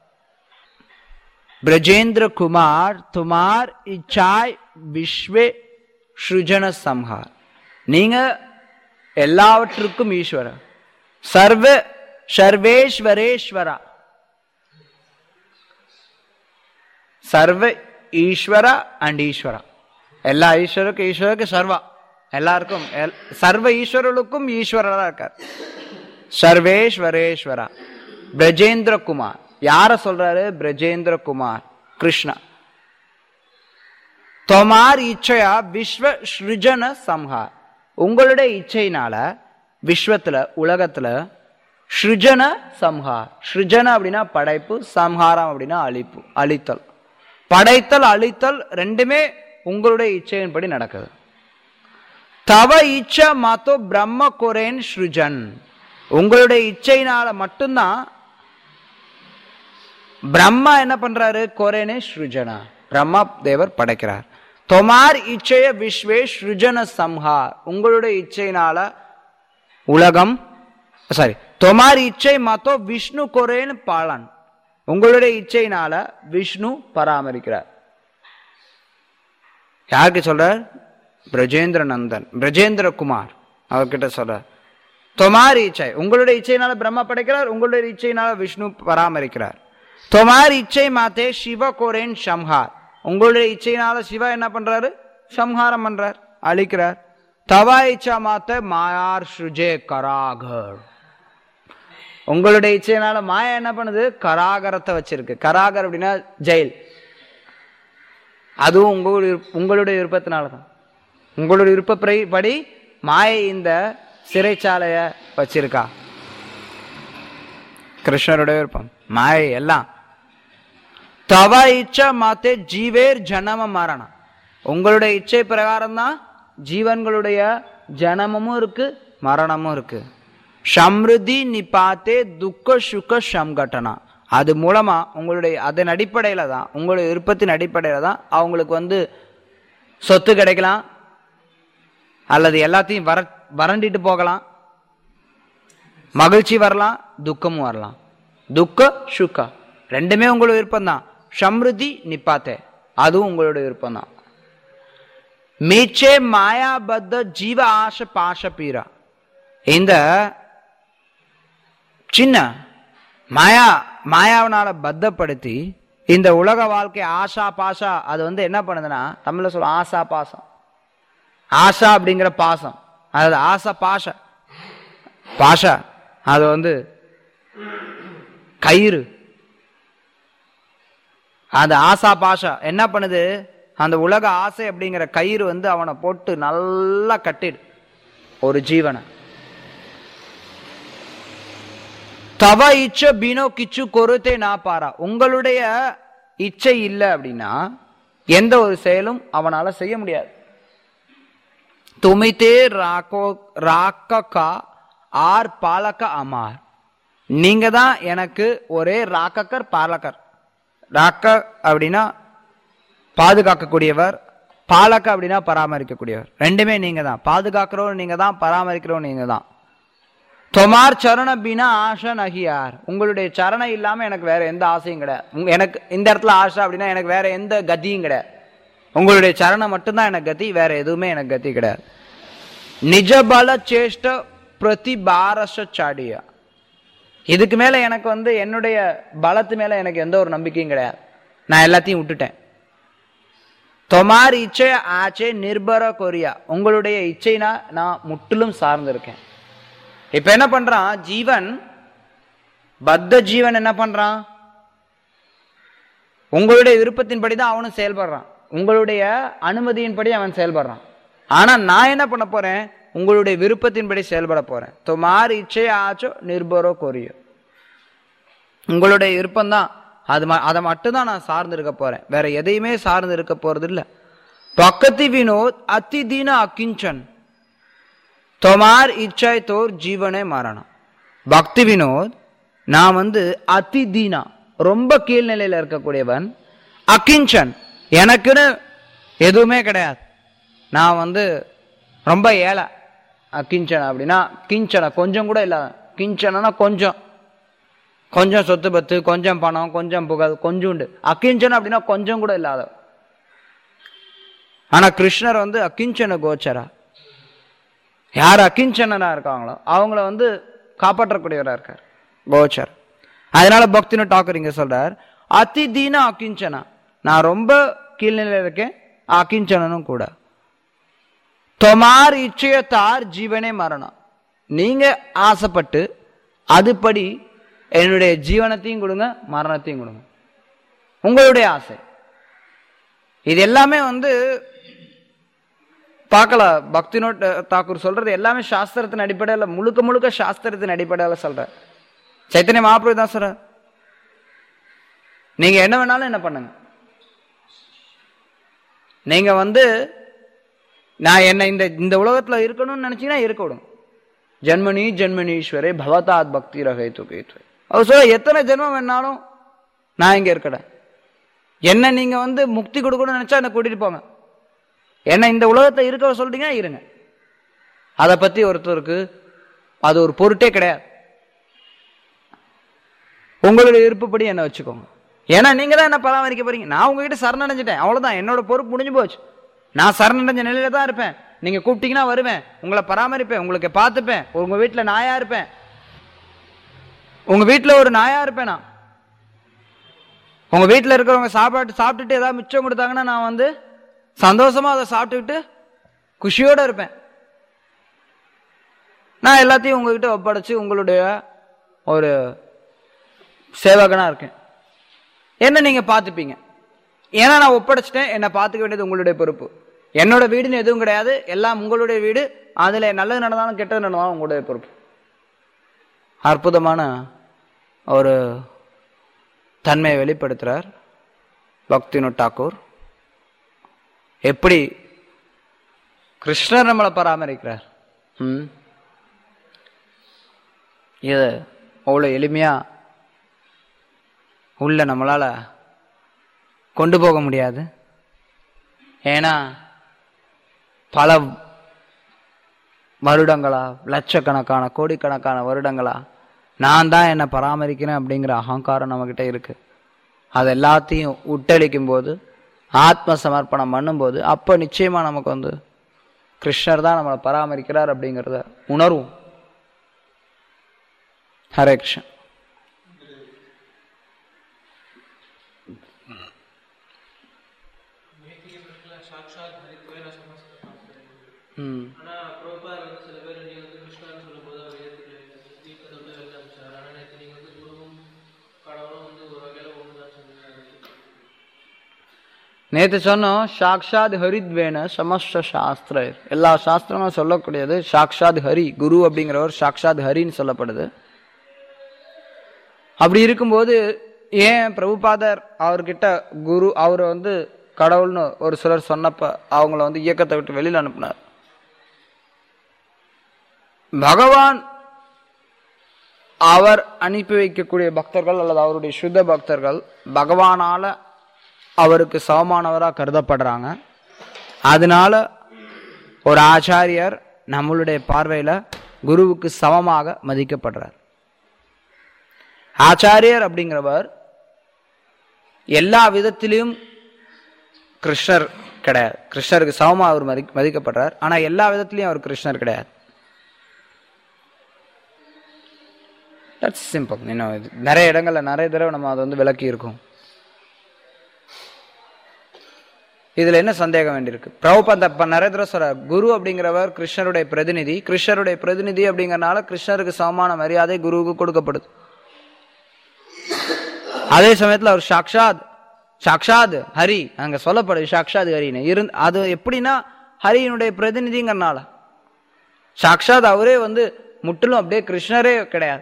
ब्रजेंद्र कुमार तुमार इच्छाय விஸ்வே ஸ்ருஜன சம்ஹார் நீங்க எல்லாவற்றுக்கும் ஈஸ்வரர் சர்வ சர்வேஸ்வரேஸ்வரா சர்வ ஈஸ்வரா அண்ட் ஈஸ்வரா எல்லா ஈஸ்வருக்கும் ஈஸ்வருக்கு சர்வா எல்லாருக்கும் எல்- சர்வ ஈஸ்வரர்களுக்கும் ஈஸ்வரரா இருக்கார் சர்வேஸ்வரேஸ்வரா பிரஜேந்திர குமார் யார சொல்றாரு பிரஜேந்திர குமார் கிருஷ்ணா தொமார் இச்சையா விஸ்வ ஸ்ருஜன சம்ஹார் உங்களுடைய இச்சையினால விஸ்வத்துல உலகத்துல ஸ்ருஜன சம்ஹார் ஸ்ருஜன அப்படின்னா படைப்பு சம்ஹாரம் அப்படின்னா அழிப்பு அழித்தல் படைத்தல் அழித்தல் ரெண்டுமே உங்களுடைய இச்சையின்படி நடக்குது தவ இச்ச மாத்தோ பிரம்ம கொரேன் ஸ்ருஜன் உங்களுடைய இச்சையினால மட்டும்தான் பிரம்மா என்ன பண்றாரு கொரேனே ஸ்ருஜனா பிரம்மா தேவர் படைக்கிறார் தொமார் இச்சைய விஸ்வே ஸ்ருஜன சம்ஹார் உங்களுடைய இச்சையினால உலகம் சாரி தொமார் இச்சை மாத்தோ விஷ்ணு கொரேன் பாலன் உங்களுடைய இச்சையினால விஷ்ணு பராமரிக்கிறார் யாருக்கு சொல்றார் பிரஜேந்திர நந்தன் பிரஜேந்திர குமார் அவர்கிட்ட சொல்றார் தொமார் இச்சை உங்களுடைய இச்சையினால பிரம்மா படைக்கிறார் உங்களுடைய இச்சையினால விஷ்ணு பராமரிக்கிறார் தொமார் இச்சை மாத்தே சிவ கோரேன் சம்ஹார் உங்களுடைய இச்சையினால சிவா என்ன பண்றாரு சம்ஹாரம் பண்றார் அழிக்கிறார் தவா இச்சா மாத்த மாயார் ஸ்ருஜே கராகர் உங்களுடைய இச்சையினால மாயா என்ன பண்ணுது கராகரத்தை வச்சிருக்கு கராகர் அப்படின்னா ஜெயில் அதுவும் உங்களுடைய உங்களுடைய விருப்பத்தினால தான் உங்களுடைய விருப்பப்படி படி மாயை இந்த சிறைச்சாலைய வச்சிருக்கா கிருஷ்ணருடைய விருப்பம் மாயை எல்லாம் தவ இச்சா மாத்தே ஜீவேர் ஜனம மரணம் உங்களுடைய இச்சை பிரகாரம் தான் ஜீவன்களுடைய ஜனமும் இருக்கு மரணமும் இருக்கு சம்ருதி நிபாத்தே துக்க சுக சம்கட்டனா அது மூலமா உங்களுடைய அதன் அடிப்படையில தான் உங்களுடைய விருப்பத்தின் அடிப்படையில தான் அவங்களுக்கு வந்து சொத்து கிடைக்கலாம் அல்லது எல்லாத்தையும் வர வறண்டிட்டு போகலாம் மகிழ்ச்சி வரலாம் துக்கமும் வரலாம் துக்க சுக்கா ரெண்டுமே உங்களோட விருப்பம் தான் சம்ருதி நிப்பாத்தே அதுவும் உங்களோட விருப்பம் தான் மீச்சே மாயாபத்த ஜீவ ஆச பாஷ பீரா இந்த சின்ன மாயா மாயாவினால பத்தப்படுத்தி இந்த உலக வாழ்க்கை ஆசா பாசா அது வந்து என்ன பண்ணுதுன்னா தமிழ்ல சொல்ல ஆசா பாசம் ஆசா அப்படிங்கிற பாசம் அதாவது ஆசா பாஷா பாஷா அது வந்து கயிறு அந்த ஆசா பாஷா என்ன பண்ணுது அந்த உலக ஆசை அப்படிங்கிற கயிறு வந்து அவனை போட்டு நல்லா கட்டிடு ஒரு ஜீவனை தவ இச்ச பீனோ கிச்சு கொருத்தே நான் பாரா உங்களுடைய இச்சை இல்லை அப்படின்னா எந்த ஒரு செயலும் அவனால செய்ய முடியாது துமித்தே ராக்கோ ராக்கக்கா ஆர் பாலக்க அமார் நீங்க தான் எனக்கு ஒரே ராக்கக்கர் பாலக்கர் ராக்க அப்படின்னா பாதுகாக்கக்கூடியவர் பாலக்க அப்படின்னா பராமரிக்கக்கூடியவர் ரெண்டுமே நீங்க தான் பாதுகாக்கிறோம் நீங்க தான் பராமரிக்கிறோம் நீங்க தான் தொமார் சரண பினா ஆஷா நகியார் உங்களுடைய சரணம் இல்லாம எனக்கு வேற எந்த ஆசையும் கிடையாது உங்க- எனக்கு இந்த இடத்துல ஆஷா அப்படின்னா எனக்கு வேற எந்த கதியும் கிடையாது உங்களுடைய சரணம் மட்டும்தான் எனக்கு கதி வேற எதுவுமே எனக்கு கதி கிடையாது நிஜபல சேஷ்ட பிரதிபாரச சாடியா இதுக்கு மேல எனக்கு வந்து என்னுடைய பலத்து மேல எனக்கு எந்த ஒரு நம்பிக்கையும் கிடையாது நான் எல்லாத்தையும் விட்டுட்டேன் தொமார் இச்சை ஆச்சே நிர்பர கொரியா உங்களுடைய இச்சைனா நான் முற்றிலும் சார்ந்திருக்கேன் இப்ப என்ன பண்றான் ஜீவன் பத்த ஜீவன் என்ன பண்றான் உங்களுடைய விருப்பத்தின்படி தான் அவனும் செயல்படுறான் உங்களுடைய அனுமதியின்படி அவன் செயல்படுறான் ஆனா நான் என்ன பண்ண போறேன் உங்களுடைய விருப்பத்தின்படி செயல்பட போறேன் தொமார் இச்சை ஆச்சோ நிர்பரோ கொரியோ உங்களுடைய விருப்பம் தான் அது ம- அதை மட்டும் தான் நான் சார்ந்து இருக்க போறேன் வேற எதையுமே சார்ந்து இருக்க போறது இல்ல பக்கத்தி வினோத் அதி தீன அக்கிஞ்சன் தொமார் இச்சை தோர் ஜீவனே மரணம் பக்தி வினோத் நான் வந்து அதி தீனா ரொம்ப கீழ்நிலையில இருக்கக்கூடியவன் அகிஞ்சன் எனக்குன்னு எதுவுமே கிடையாது நான் வந்து ரொம்ப ஏழை அகிஞ்சன் அப்படின்னா கிஞ்சன கொஞ்சம் கூட இல்லாத கிஞ்சனா கொஞ்சம் கொஞ்சம் சொத்து பத்து கொஞ்சம் பணம் கொஞ்சம் புகழ் கொஞ்சோண்டு அகிஞ்சன் அப்படின்னா கொஞ்சம் கூட இல்லாத ஆனா கிருஷ்ணர் வந்து அகிஞ்சன கோச்சரா யார் அகிஞ்சனா இருக்காங்களோ அவங்கள வந்து காப்பாற்றக்கூடியவரா இருக்கார் கோச்சர் அதனால பக்தினு டாக்கர் இங்க சொல்றார் அதி தீன அகிஞ்சனா நான் ரொம்ப கீழ்நிலையில இருக்கேன் அகிஞ்சனனும் கூட தொமார் இச்சையத்தார் ஜீவனே மரணம் நீங்க ஆசைப்பட்டு அதுபடி என்னுடைய ஜீவனத்தையும் கொடுங்க மரணத்தையும் கொடுங்க உங்களுடைய ஆசை இது எல்லாமே வந்து பார்க்கலாம் பக்தினோட் தாக்கூர் சொல்றது எல்லாமே சாஸ்திரத்தின் அடிப்படையில் முழுக்க முழுக்க சாஸ்திரத்தின் அடிப்படையில் சொல்ற சைத்தன்ய மகாபிரபு தான் சொல்ற நீங்க என்ன வேணாலும் என்ன பண்ணுங்க நீங்க வந்து நான் என்ன இந்த இந்த உலகத்துல இருக்கணும்னு நினைச்சீங்கன்னா இருக்க விடுங்க ஜென்மனி ஜென்மனீஸ்வரே பவதாத் பக்தி ரகை துகைத்வை அவர் சொல்ல எத்தனை ஜென்மம் வேணாலும் நான் இங்க இருக்கடேன் என்ன நீங்க வந்து முக்தி கொடுக்கணும்னு நினைச்சா என்ன கூட்டிட்டு போங்க என்ன இந்த உலகத்தை இருக்க சொல்றீங்கன்னா இருங்க அதை பத்தி ஒருத்தருக்கு அது ஒரு பொருட்டே கிடையாது உங்களுடைய விருப்பப்படி என்ன வச்சுக்கோங்க ஏன்னா நீங்க தான் என்ன பராமரிக்க போறீங்க நான் உங்ககிட்ட சரணடைஞ்சிட்டேன் அவ்வளவுதான் என்னோட பொறுப்பு முடிஞ்சு போச்சு நான் சரணடைஞ்ச நிலையில தான் இருப்பேன் நீங்க கூப்பிட்டீங்கன்னா வருவேன் உங்களை பராமரிப்பேன் உங்களுக்கு பார்த்துப்பேன் உங்க வீட்டுல நாயா இருப்பேன் உங்க வீட்டுல ஒரு நாயா இருப்பேன் நான் உங்க வீட்டுல இருக்கிறவங்க சாப்பாட்டு சாப்பிட்டுட்டு ஏதாவது மிச்சம் கொடுத்தாங்கன்னா நான் வந்து சந்தோஷமா அதை சாப்பிட்டுக்கிட்டு குஷியோட இருப்பேன் நான் எல்லாத்தையும் உங்ககிட்ட ஒப்படைச்சு உங்களுடைய ஒரு சேவகனா இருக்கேன் என்ன நீங்க பார்த்துப்பீங்க ஏன்னா நான் ஒப்படைச்சிட்டேன் என்னை பார்த்துக்க வேண்டியது உங்களுடைய பொறுப்பு என்னோட வீடுன்னு எதுவும் கிடையாது எல்லாம் உங்களுடைய வீடு அதுல நல்லது நடந்தாலும் கெட்டது நடந்தாலும் உங்களுடைய பொறுப்பு அற்புதமான ஒரு தன்மையை வெளிப்படுத்துறார் பக்தினு டாக்கூர் எப்படி கிருஷ்ணர் நம்மளை பராமரிக்கிறார் ம் இது அவ்வளோ எளிமையா உள்ள நம்மளால கொண்டு போக முடியாது ஏன்னா பல வருடங்களா லட்சக்கணக்கான கோடிக்கணக்கான வருடங்களா நான் தான் என்னை பராமரிக்கிறேன் அப்படிங்கிற அகங்காரம் நம்மக்கிட்ட இருக்கு அது எல்லாத்தையும் உட்டளிக்கும் போது ஆத்ம சமர்ப்பணம் பண்ணும்போது அப்போ நிச்சயமா நமக்கு வந்து கிருஷ்ணர் தான் நம்மளை பராமரிக்கிறார் அப்படிங்கிறத உணர்வும் ஹரே கிருஷ்ணன் ம் ஆனா பிரபுபாதர் வந்து சில பேர் நீங்க வந்து கிருஷ்ணான்னு சொல்லும்போது அவர் ஏற்றுக்கல தீபத்தை வந்து வெளில அமைச்சார் ஆனா நேற்று நீங்க வந்து குருவும் கடவுளும் வந்து ஒரு வகையில ஒண்ணுதான் சொன்னீங்க நேற்று சொன்னோம் சாக்ஷாத் ஹரித்வேன சமஸ்த சாஸ்திர எல்லா சாஸ்திரமும் சொல்லக்கூடியது சாக்ஷாத் ஹரி குரு அப்படிங்கிறவர் சாக்ஷாத் ஹரின்னு சொல்லப்படுது அப்படி இருக்கும்போது ஏன் பிரபுபாதர் அவர்கிட்ட குரு அவரை வந்து கடவுள்னு ஒரு சிலர் சொன்னப்ப அவங்கள வந்து இயக்கத்தை விட்டு வெளியில் அனுப்புனார் பகவான் அவர் அனுப்பி வைக்கக்கூடிய பக்தர்கள் அல்லது அவருடைய சுத்த பக்தர்கள் பகவானால அவருக்கு சமமானவராக கருதப்படுறாங்க அதனால ஒரு ஆச்சாரியர் நம்மளுடைய பார்வையில குருவுக்கு சமமாக மதிக்கப்படுறார் ஆச்சாரியர் அப்படிங்கிறவர் எல்லா விதத்திலையும் கிருஷ்ணர் கிடையாது கிருஷ்ணருக்கு சமமா அவர் மதி மதிக்கப்படுறார் ஆனா எல்லா விதத்திலையும் அவர் கிருஷ்ணர் கிடையாது தட்ஸ் சிம்பிள் இன்னும் இது நிறைய இடங்கள்ல நிறைய தடவை நம்ம அதை வந்து விளக்கி இருக்கோம் இதுல என்ன சந்தேகம் வேண்டியிருக்கு பிரபுபாத அப்ப நிறைய தடவை சொல்றார் குரு அப்படிங்கிறவர் கிருஷ்ணருடைய பிரதிநிதி கிருஷ்ணருடைய பிரதிநிதி அப்படிங்கறனால கிருஷ்ணருக்கு சமமான மரியாதை குருவுக்கு கொடுக்கப்படுது அதே சமயத்துல அவர் சாக்ஷாத் சாக்ஷாத் ஹரி அங்க சொல்லப்படுது சாக்ஷாத் ஹரின்னு இருந்து அது எப்படின்னா ஹரியினுடைய பிரதிநிதிங்கிறனால சாக்ஷாத் அவரே வந்து முற்றிலும் அப்படியே கிருஷ்ணரே கிடையாது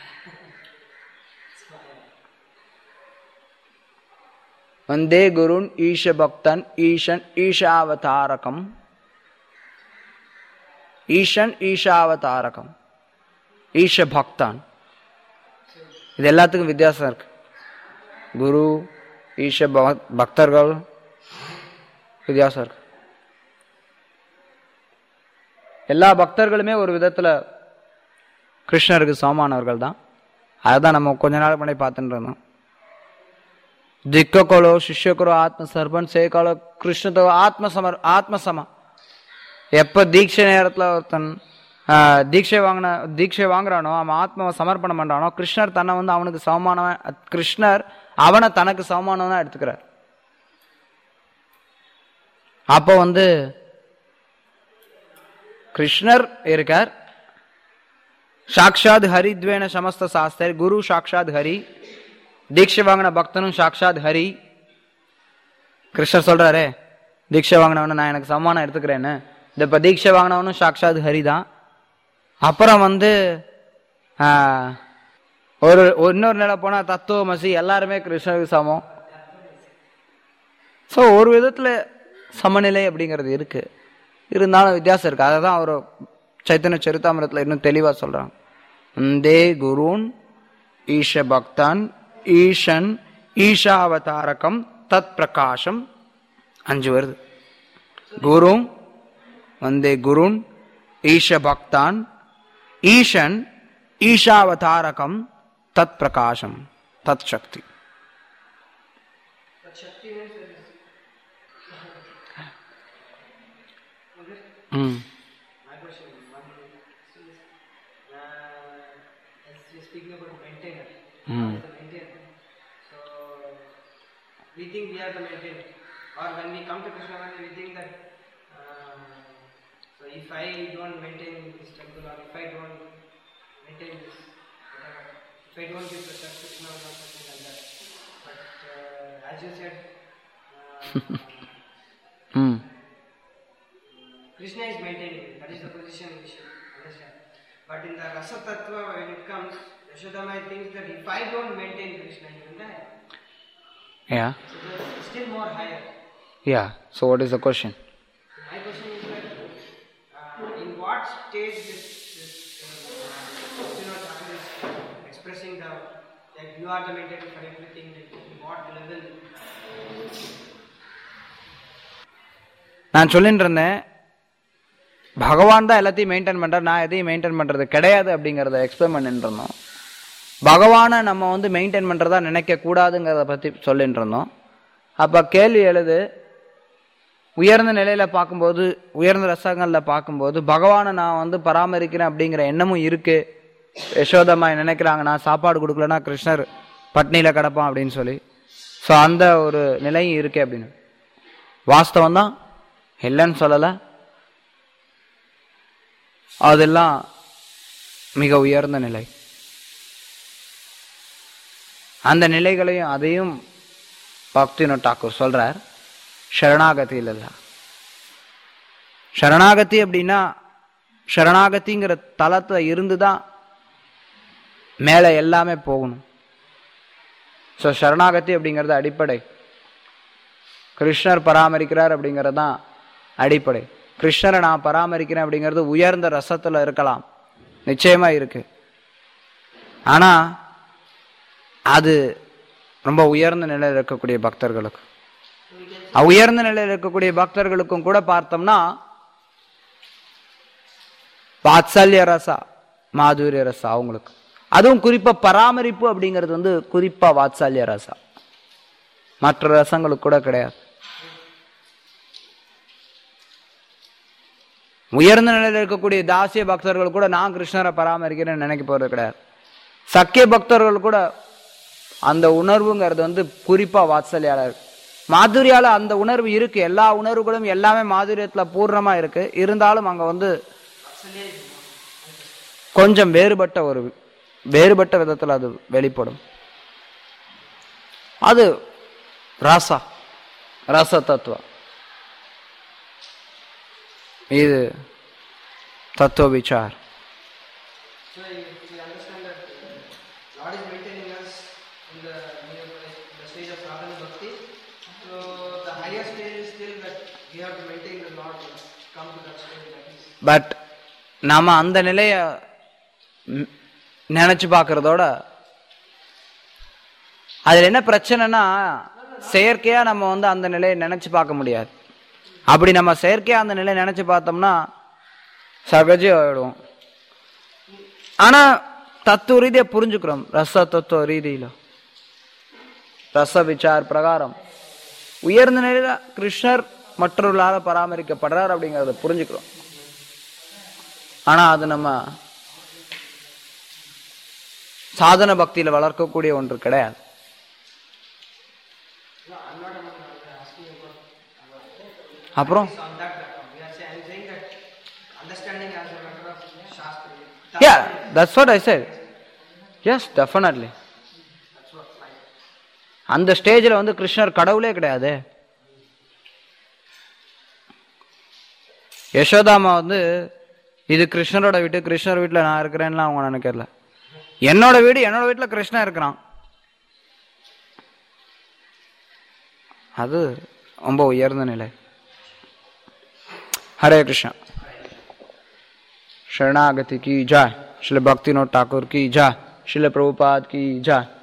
வந்தே குருன் ஈஷ பக்தன் ஈஷன் ஈஷாவதாரகம் ஈஷன் ஈஷாவதாரகம் ஈஷ பக்தான் இது எல்லாத்துக்கும் வித்தியாசம் இருக்கு குரு ஈஷ பக- பக்தர்கள் வித்தியாசம் இருக்கு எல்லா பக்தர்களுமே ஒரு விதத்துல கிருஷ்ணருக்கு சமமானவர்கள் தான் அதுதான் நம்ம கொஞ்ச நாள் முன்னாடி பார்த்துட்டு இருந்தோம் ದಿಕ್ಕ ಕೊಳೋ ಶಿಷ್ಯ ಕೊಡೋ ಆತ್ಮ ಸರ್ಪನ್ சேகாலோ கிருஷ்ணத்தோ ஆத்ம சமர் ஆத்ம சம எப்ப தீட்சை நேரத்துல ஒருத்தன் ஆஹ், தீட்சை வாங்கின தீட்சை வாங்குறானோ அவன் ஆத்மாவை சமர்ப்பணம் பண்றானோ கிருஷ்ணர் தன்னை வந்து அவனுக்கு சமமானவன் அத்- கிருஷ்ணர் அவனை தனக்கு சமமானவனா எடுத்துக்கிறார் அப்போ வந்து கிருஷ்ணர் இருக்கார் சாக்ஷாத் ஹரித்வேன சமஸ்த சாஸ்திரி குரு சாக்ஷாத் ஹரி தீட்சை வாங்கின பக்தனும் சாக்ஷாத் ஹரி கிருஷ்ணர் சொல்றாரே தீட்சை வாங்கினவன நான் எனக்கு சம்மானம் எடுத்துக்கிறேன்னு இந்த இப்போ தீட்சை வாங்கினவனும் சாக்ஷாத் ஹரி தான் அப்புறம் வந்து ஆஹ், ஒரு இன்னொரு நிலை போனால் தத்துவமசி எல்லாருமே கிருஷ்ணருக்கு சமம் ஸோ ஒரு விதத்தில் சமநிலை அப்படிங்கிறது இருக்கு இருந்தாலும் வித்தியாசம் இருக்கு அதை தான் அவர் சைத்தன்ய சரித்தாமிரத்தில் இன்னும் தெளிவாக சொல்றாங்க தே குருன் ஈஷ பக்தான் ஈஷன் ஈஷாவதாரகம் தத் பிரகாசம் அஞ்சு வருது குரு வந்தே குருன் ஈஷ பக்தான் ஈஷன் ஈஷாவதாரகம் தத் பிரகாசம் தத் சக்தி ம் My question is one is, uh, as you're speaking about maintainer, Hmm. the maintainer. So we think we are the maintainer, or when we come to Krishna, we think that. Uh, so if I don't maintain this temple, or if I don't maintain this, whatever, if I don't give the church Krishna or something like that. But uh, as you said. Uh, ம் Krishna is maintaining it. That is the position we should understand. But in the Rasa Tattva, when it comes, Yashodama thinks that if I don't maintain Krishna, he will die. Yeah So there's still more higher. Yeah so what is the question So my question is that uh, in what stage this, this uh, Bhaktivinoda Thakur is expressing the that you are the maintainer for everything, like, in what level? நான் சொல்லிட்டு இருந்தேன் பகவான் தான் எல்லாத்தையும் maintain பண்றார் நான் எதையும் maintain பண்றது கிடையாது அப்படிங்கறத எக்ஸ்பிளைன் பண்ணிட்டு இருந்தோம் பகவானை நம்ம வந்து மெயின்டைன் பண்றதா நினைக்க கூடாதுங்கிறத பத்தி சொல்லிட்டு இருந்தோம் அப்ப கேள்வி எழுது உயர்ந்த நிலையில பார்க்கும்போது உயர்ந்த ரசங்கள்ல பார்க்கும்போது பகவானை நான் வந்து பராமரிக்கிறேன் அப்படிங்கிற எண்ணமும் இருக்கு யசோதம்மா நினைக்கிறாங்க நான் சாப்பாடு கொடுக்கலன்னா கிருஷ்ணர் பட்னியில கிடப்பான் அப்படின்னு சொல்லி ஸோ அந்த ஒரு நிலையும் இருக்கு அப்படின்னு வாஸ்தவம் தான் இல்லைன்னு சொல்லலை அதெல்லாம் மிக உயர்ந்த நிலை அந்த நிலைகளையும் அதையும் பக்தினோ டாக்கூர் சொல்றார் சரணாகதியில் இல்ல சரணாகதி அப்படின்னா சரணாகதிங்கிற தளத்துல இருந்து தான் மேலே எல்லாமே போகணும் ஸோ சரணாகதி அப்படிங்கிறது அடிப்படை கிருஷ்ணர் பராமரிக்கிறார் அப்படிங்கிறது தான் அடிப்படை கிருஷ்ணரை நான் பராமரிக்கிறேன் அப்படிங்கிறது உயர்ந்த ரசத்துல இருக்கலாம் நிச்சயமா இருக்கு ஆனா அது ரொம்ப உயர்ந்த நிலையில் இருக்கக்கூடிய பக்தர்களுக்கு அ- உயர்ந்த நிலையில் இருக்கக்கூடிய பக்தர்களுக்கும் கூட பார்த்தோம்னா வாத்சல்ய ரசா மாதுரிய ரசா அவங்களுக்கு அதுவும் குறிப்பா பராமரிப்பு அப்படிங்கிறது வந்து குறிப்பா வாத்சல்ய ரசா மற்ற ரசங்களுக்கு கூட கிடையாது உயர்ந்த நிலையில் இருக்கக்கூடிய தாசிய பக்தர்கள் கூட நான் கிருஷ்ணரை பராமரிக்கிறேன்னு நினைக்க போறது கிடையாது சக்கிய பக்தர்கள் கூட அந்த உணர்வுங்கிறது வந்து குறிப்பா வாத்சல்யால இருக்கு மாதுரியால அந்த உணர்வு இருக்கு எல்லா உணர்வுகளும் எல்லாமே மாதுரியத்துல பூர்ணமா இருக்கு இருந்தாலும் அங்க வந்து கொஞ்சம் வேறுபட்ட ஒரு வேறுபட்ட விதத்துல அது வெளிப்படும் அது ரசா ரச தத்துவம் இது தத்துவ விசார் So if we understand that uh, Lord is maintaining us in the, you know, in the stage of sadhana bhakti, so the higher stage is still that we have to maintain the Lord to come to that stage that is. But நாம அந்த நிலைய ம், நினைச்சு பார்க்கறதோட அதுல என்ன பிரச்சனைனா செயற்கையா நம்ம வந்து அந்த நிலையை நினைச்சு பார்க்க முடியாது அப்படி நம்ம செயற்கையா அந்த நிலையை நினைச்சு பார்த்தோம்னா சகஜ ஆயிடுவோம் ஆனா தத்துவ ரீதியா புரிஞ்சுக்கிறோம் ரச தத்துவ ரீதியில ரச விசார் பிரகாரம் உயர்ந்த நிலையில கிருஷ்ணர் மற்றவர்களால பராமரிக்கப்படுறார் அப்படிங்கறத புரிஞ்சுக்கிறோம் ஆனா அது நம்ம சாதன பக்தியில வளர்க்கக்கூடிய ஒன்று கிடையாது அப்புறம் So on that background, we are saying, I'm saying that understanding as a matter of Shastra. Yeah, that's what I said. Yes, definitely. That's what like. அந்த ஸ்டேஜில் வந்து கிருஷ்ணர் கடவுளே கிடையாது யசோதாமா வந்து இது கிருஷ்ணரோட வீடு கிருஷ்ணர் வீட்டில் நான் இருக்கிறேன்லாம் அவங்க நினைக்கல என்னோட வீடு என்னோட வீட்டில் கிருஷ்ணன் இருக்கிறான் அது ரொம்ப உயர்ந்த நிலை हरे कृष्ण शरणागति की जय श्री भक्ति ठाकुर की जय श्री प्रभुपाद की जय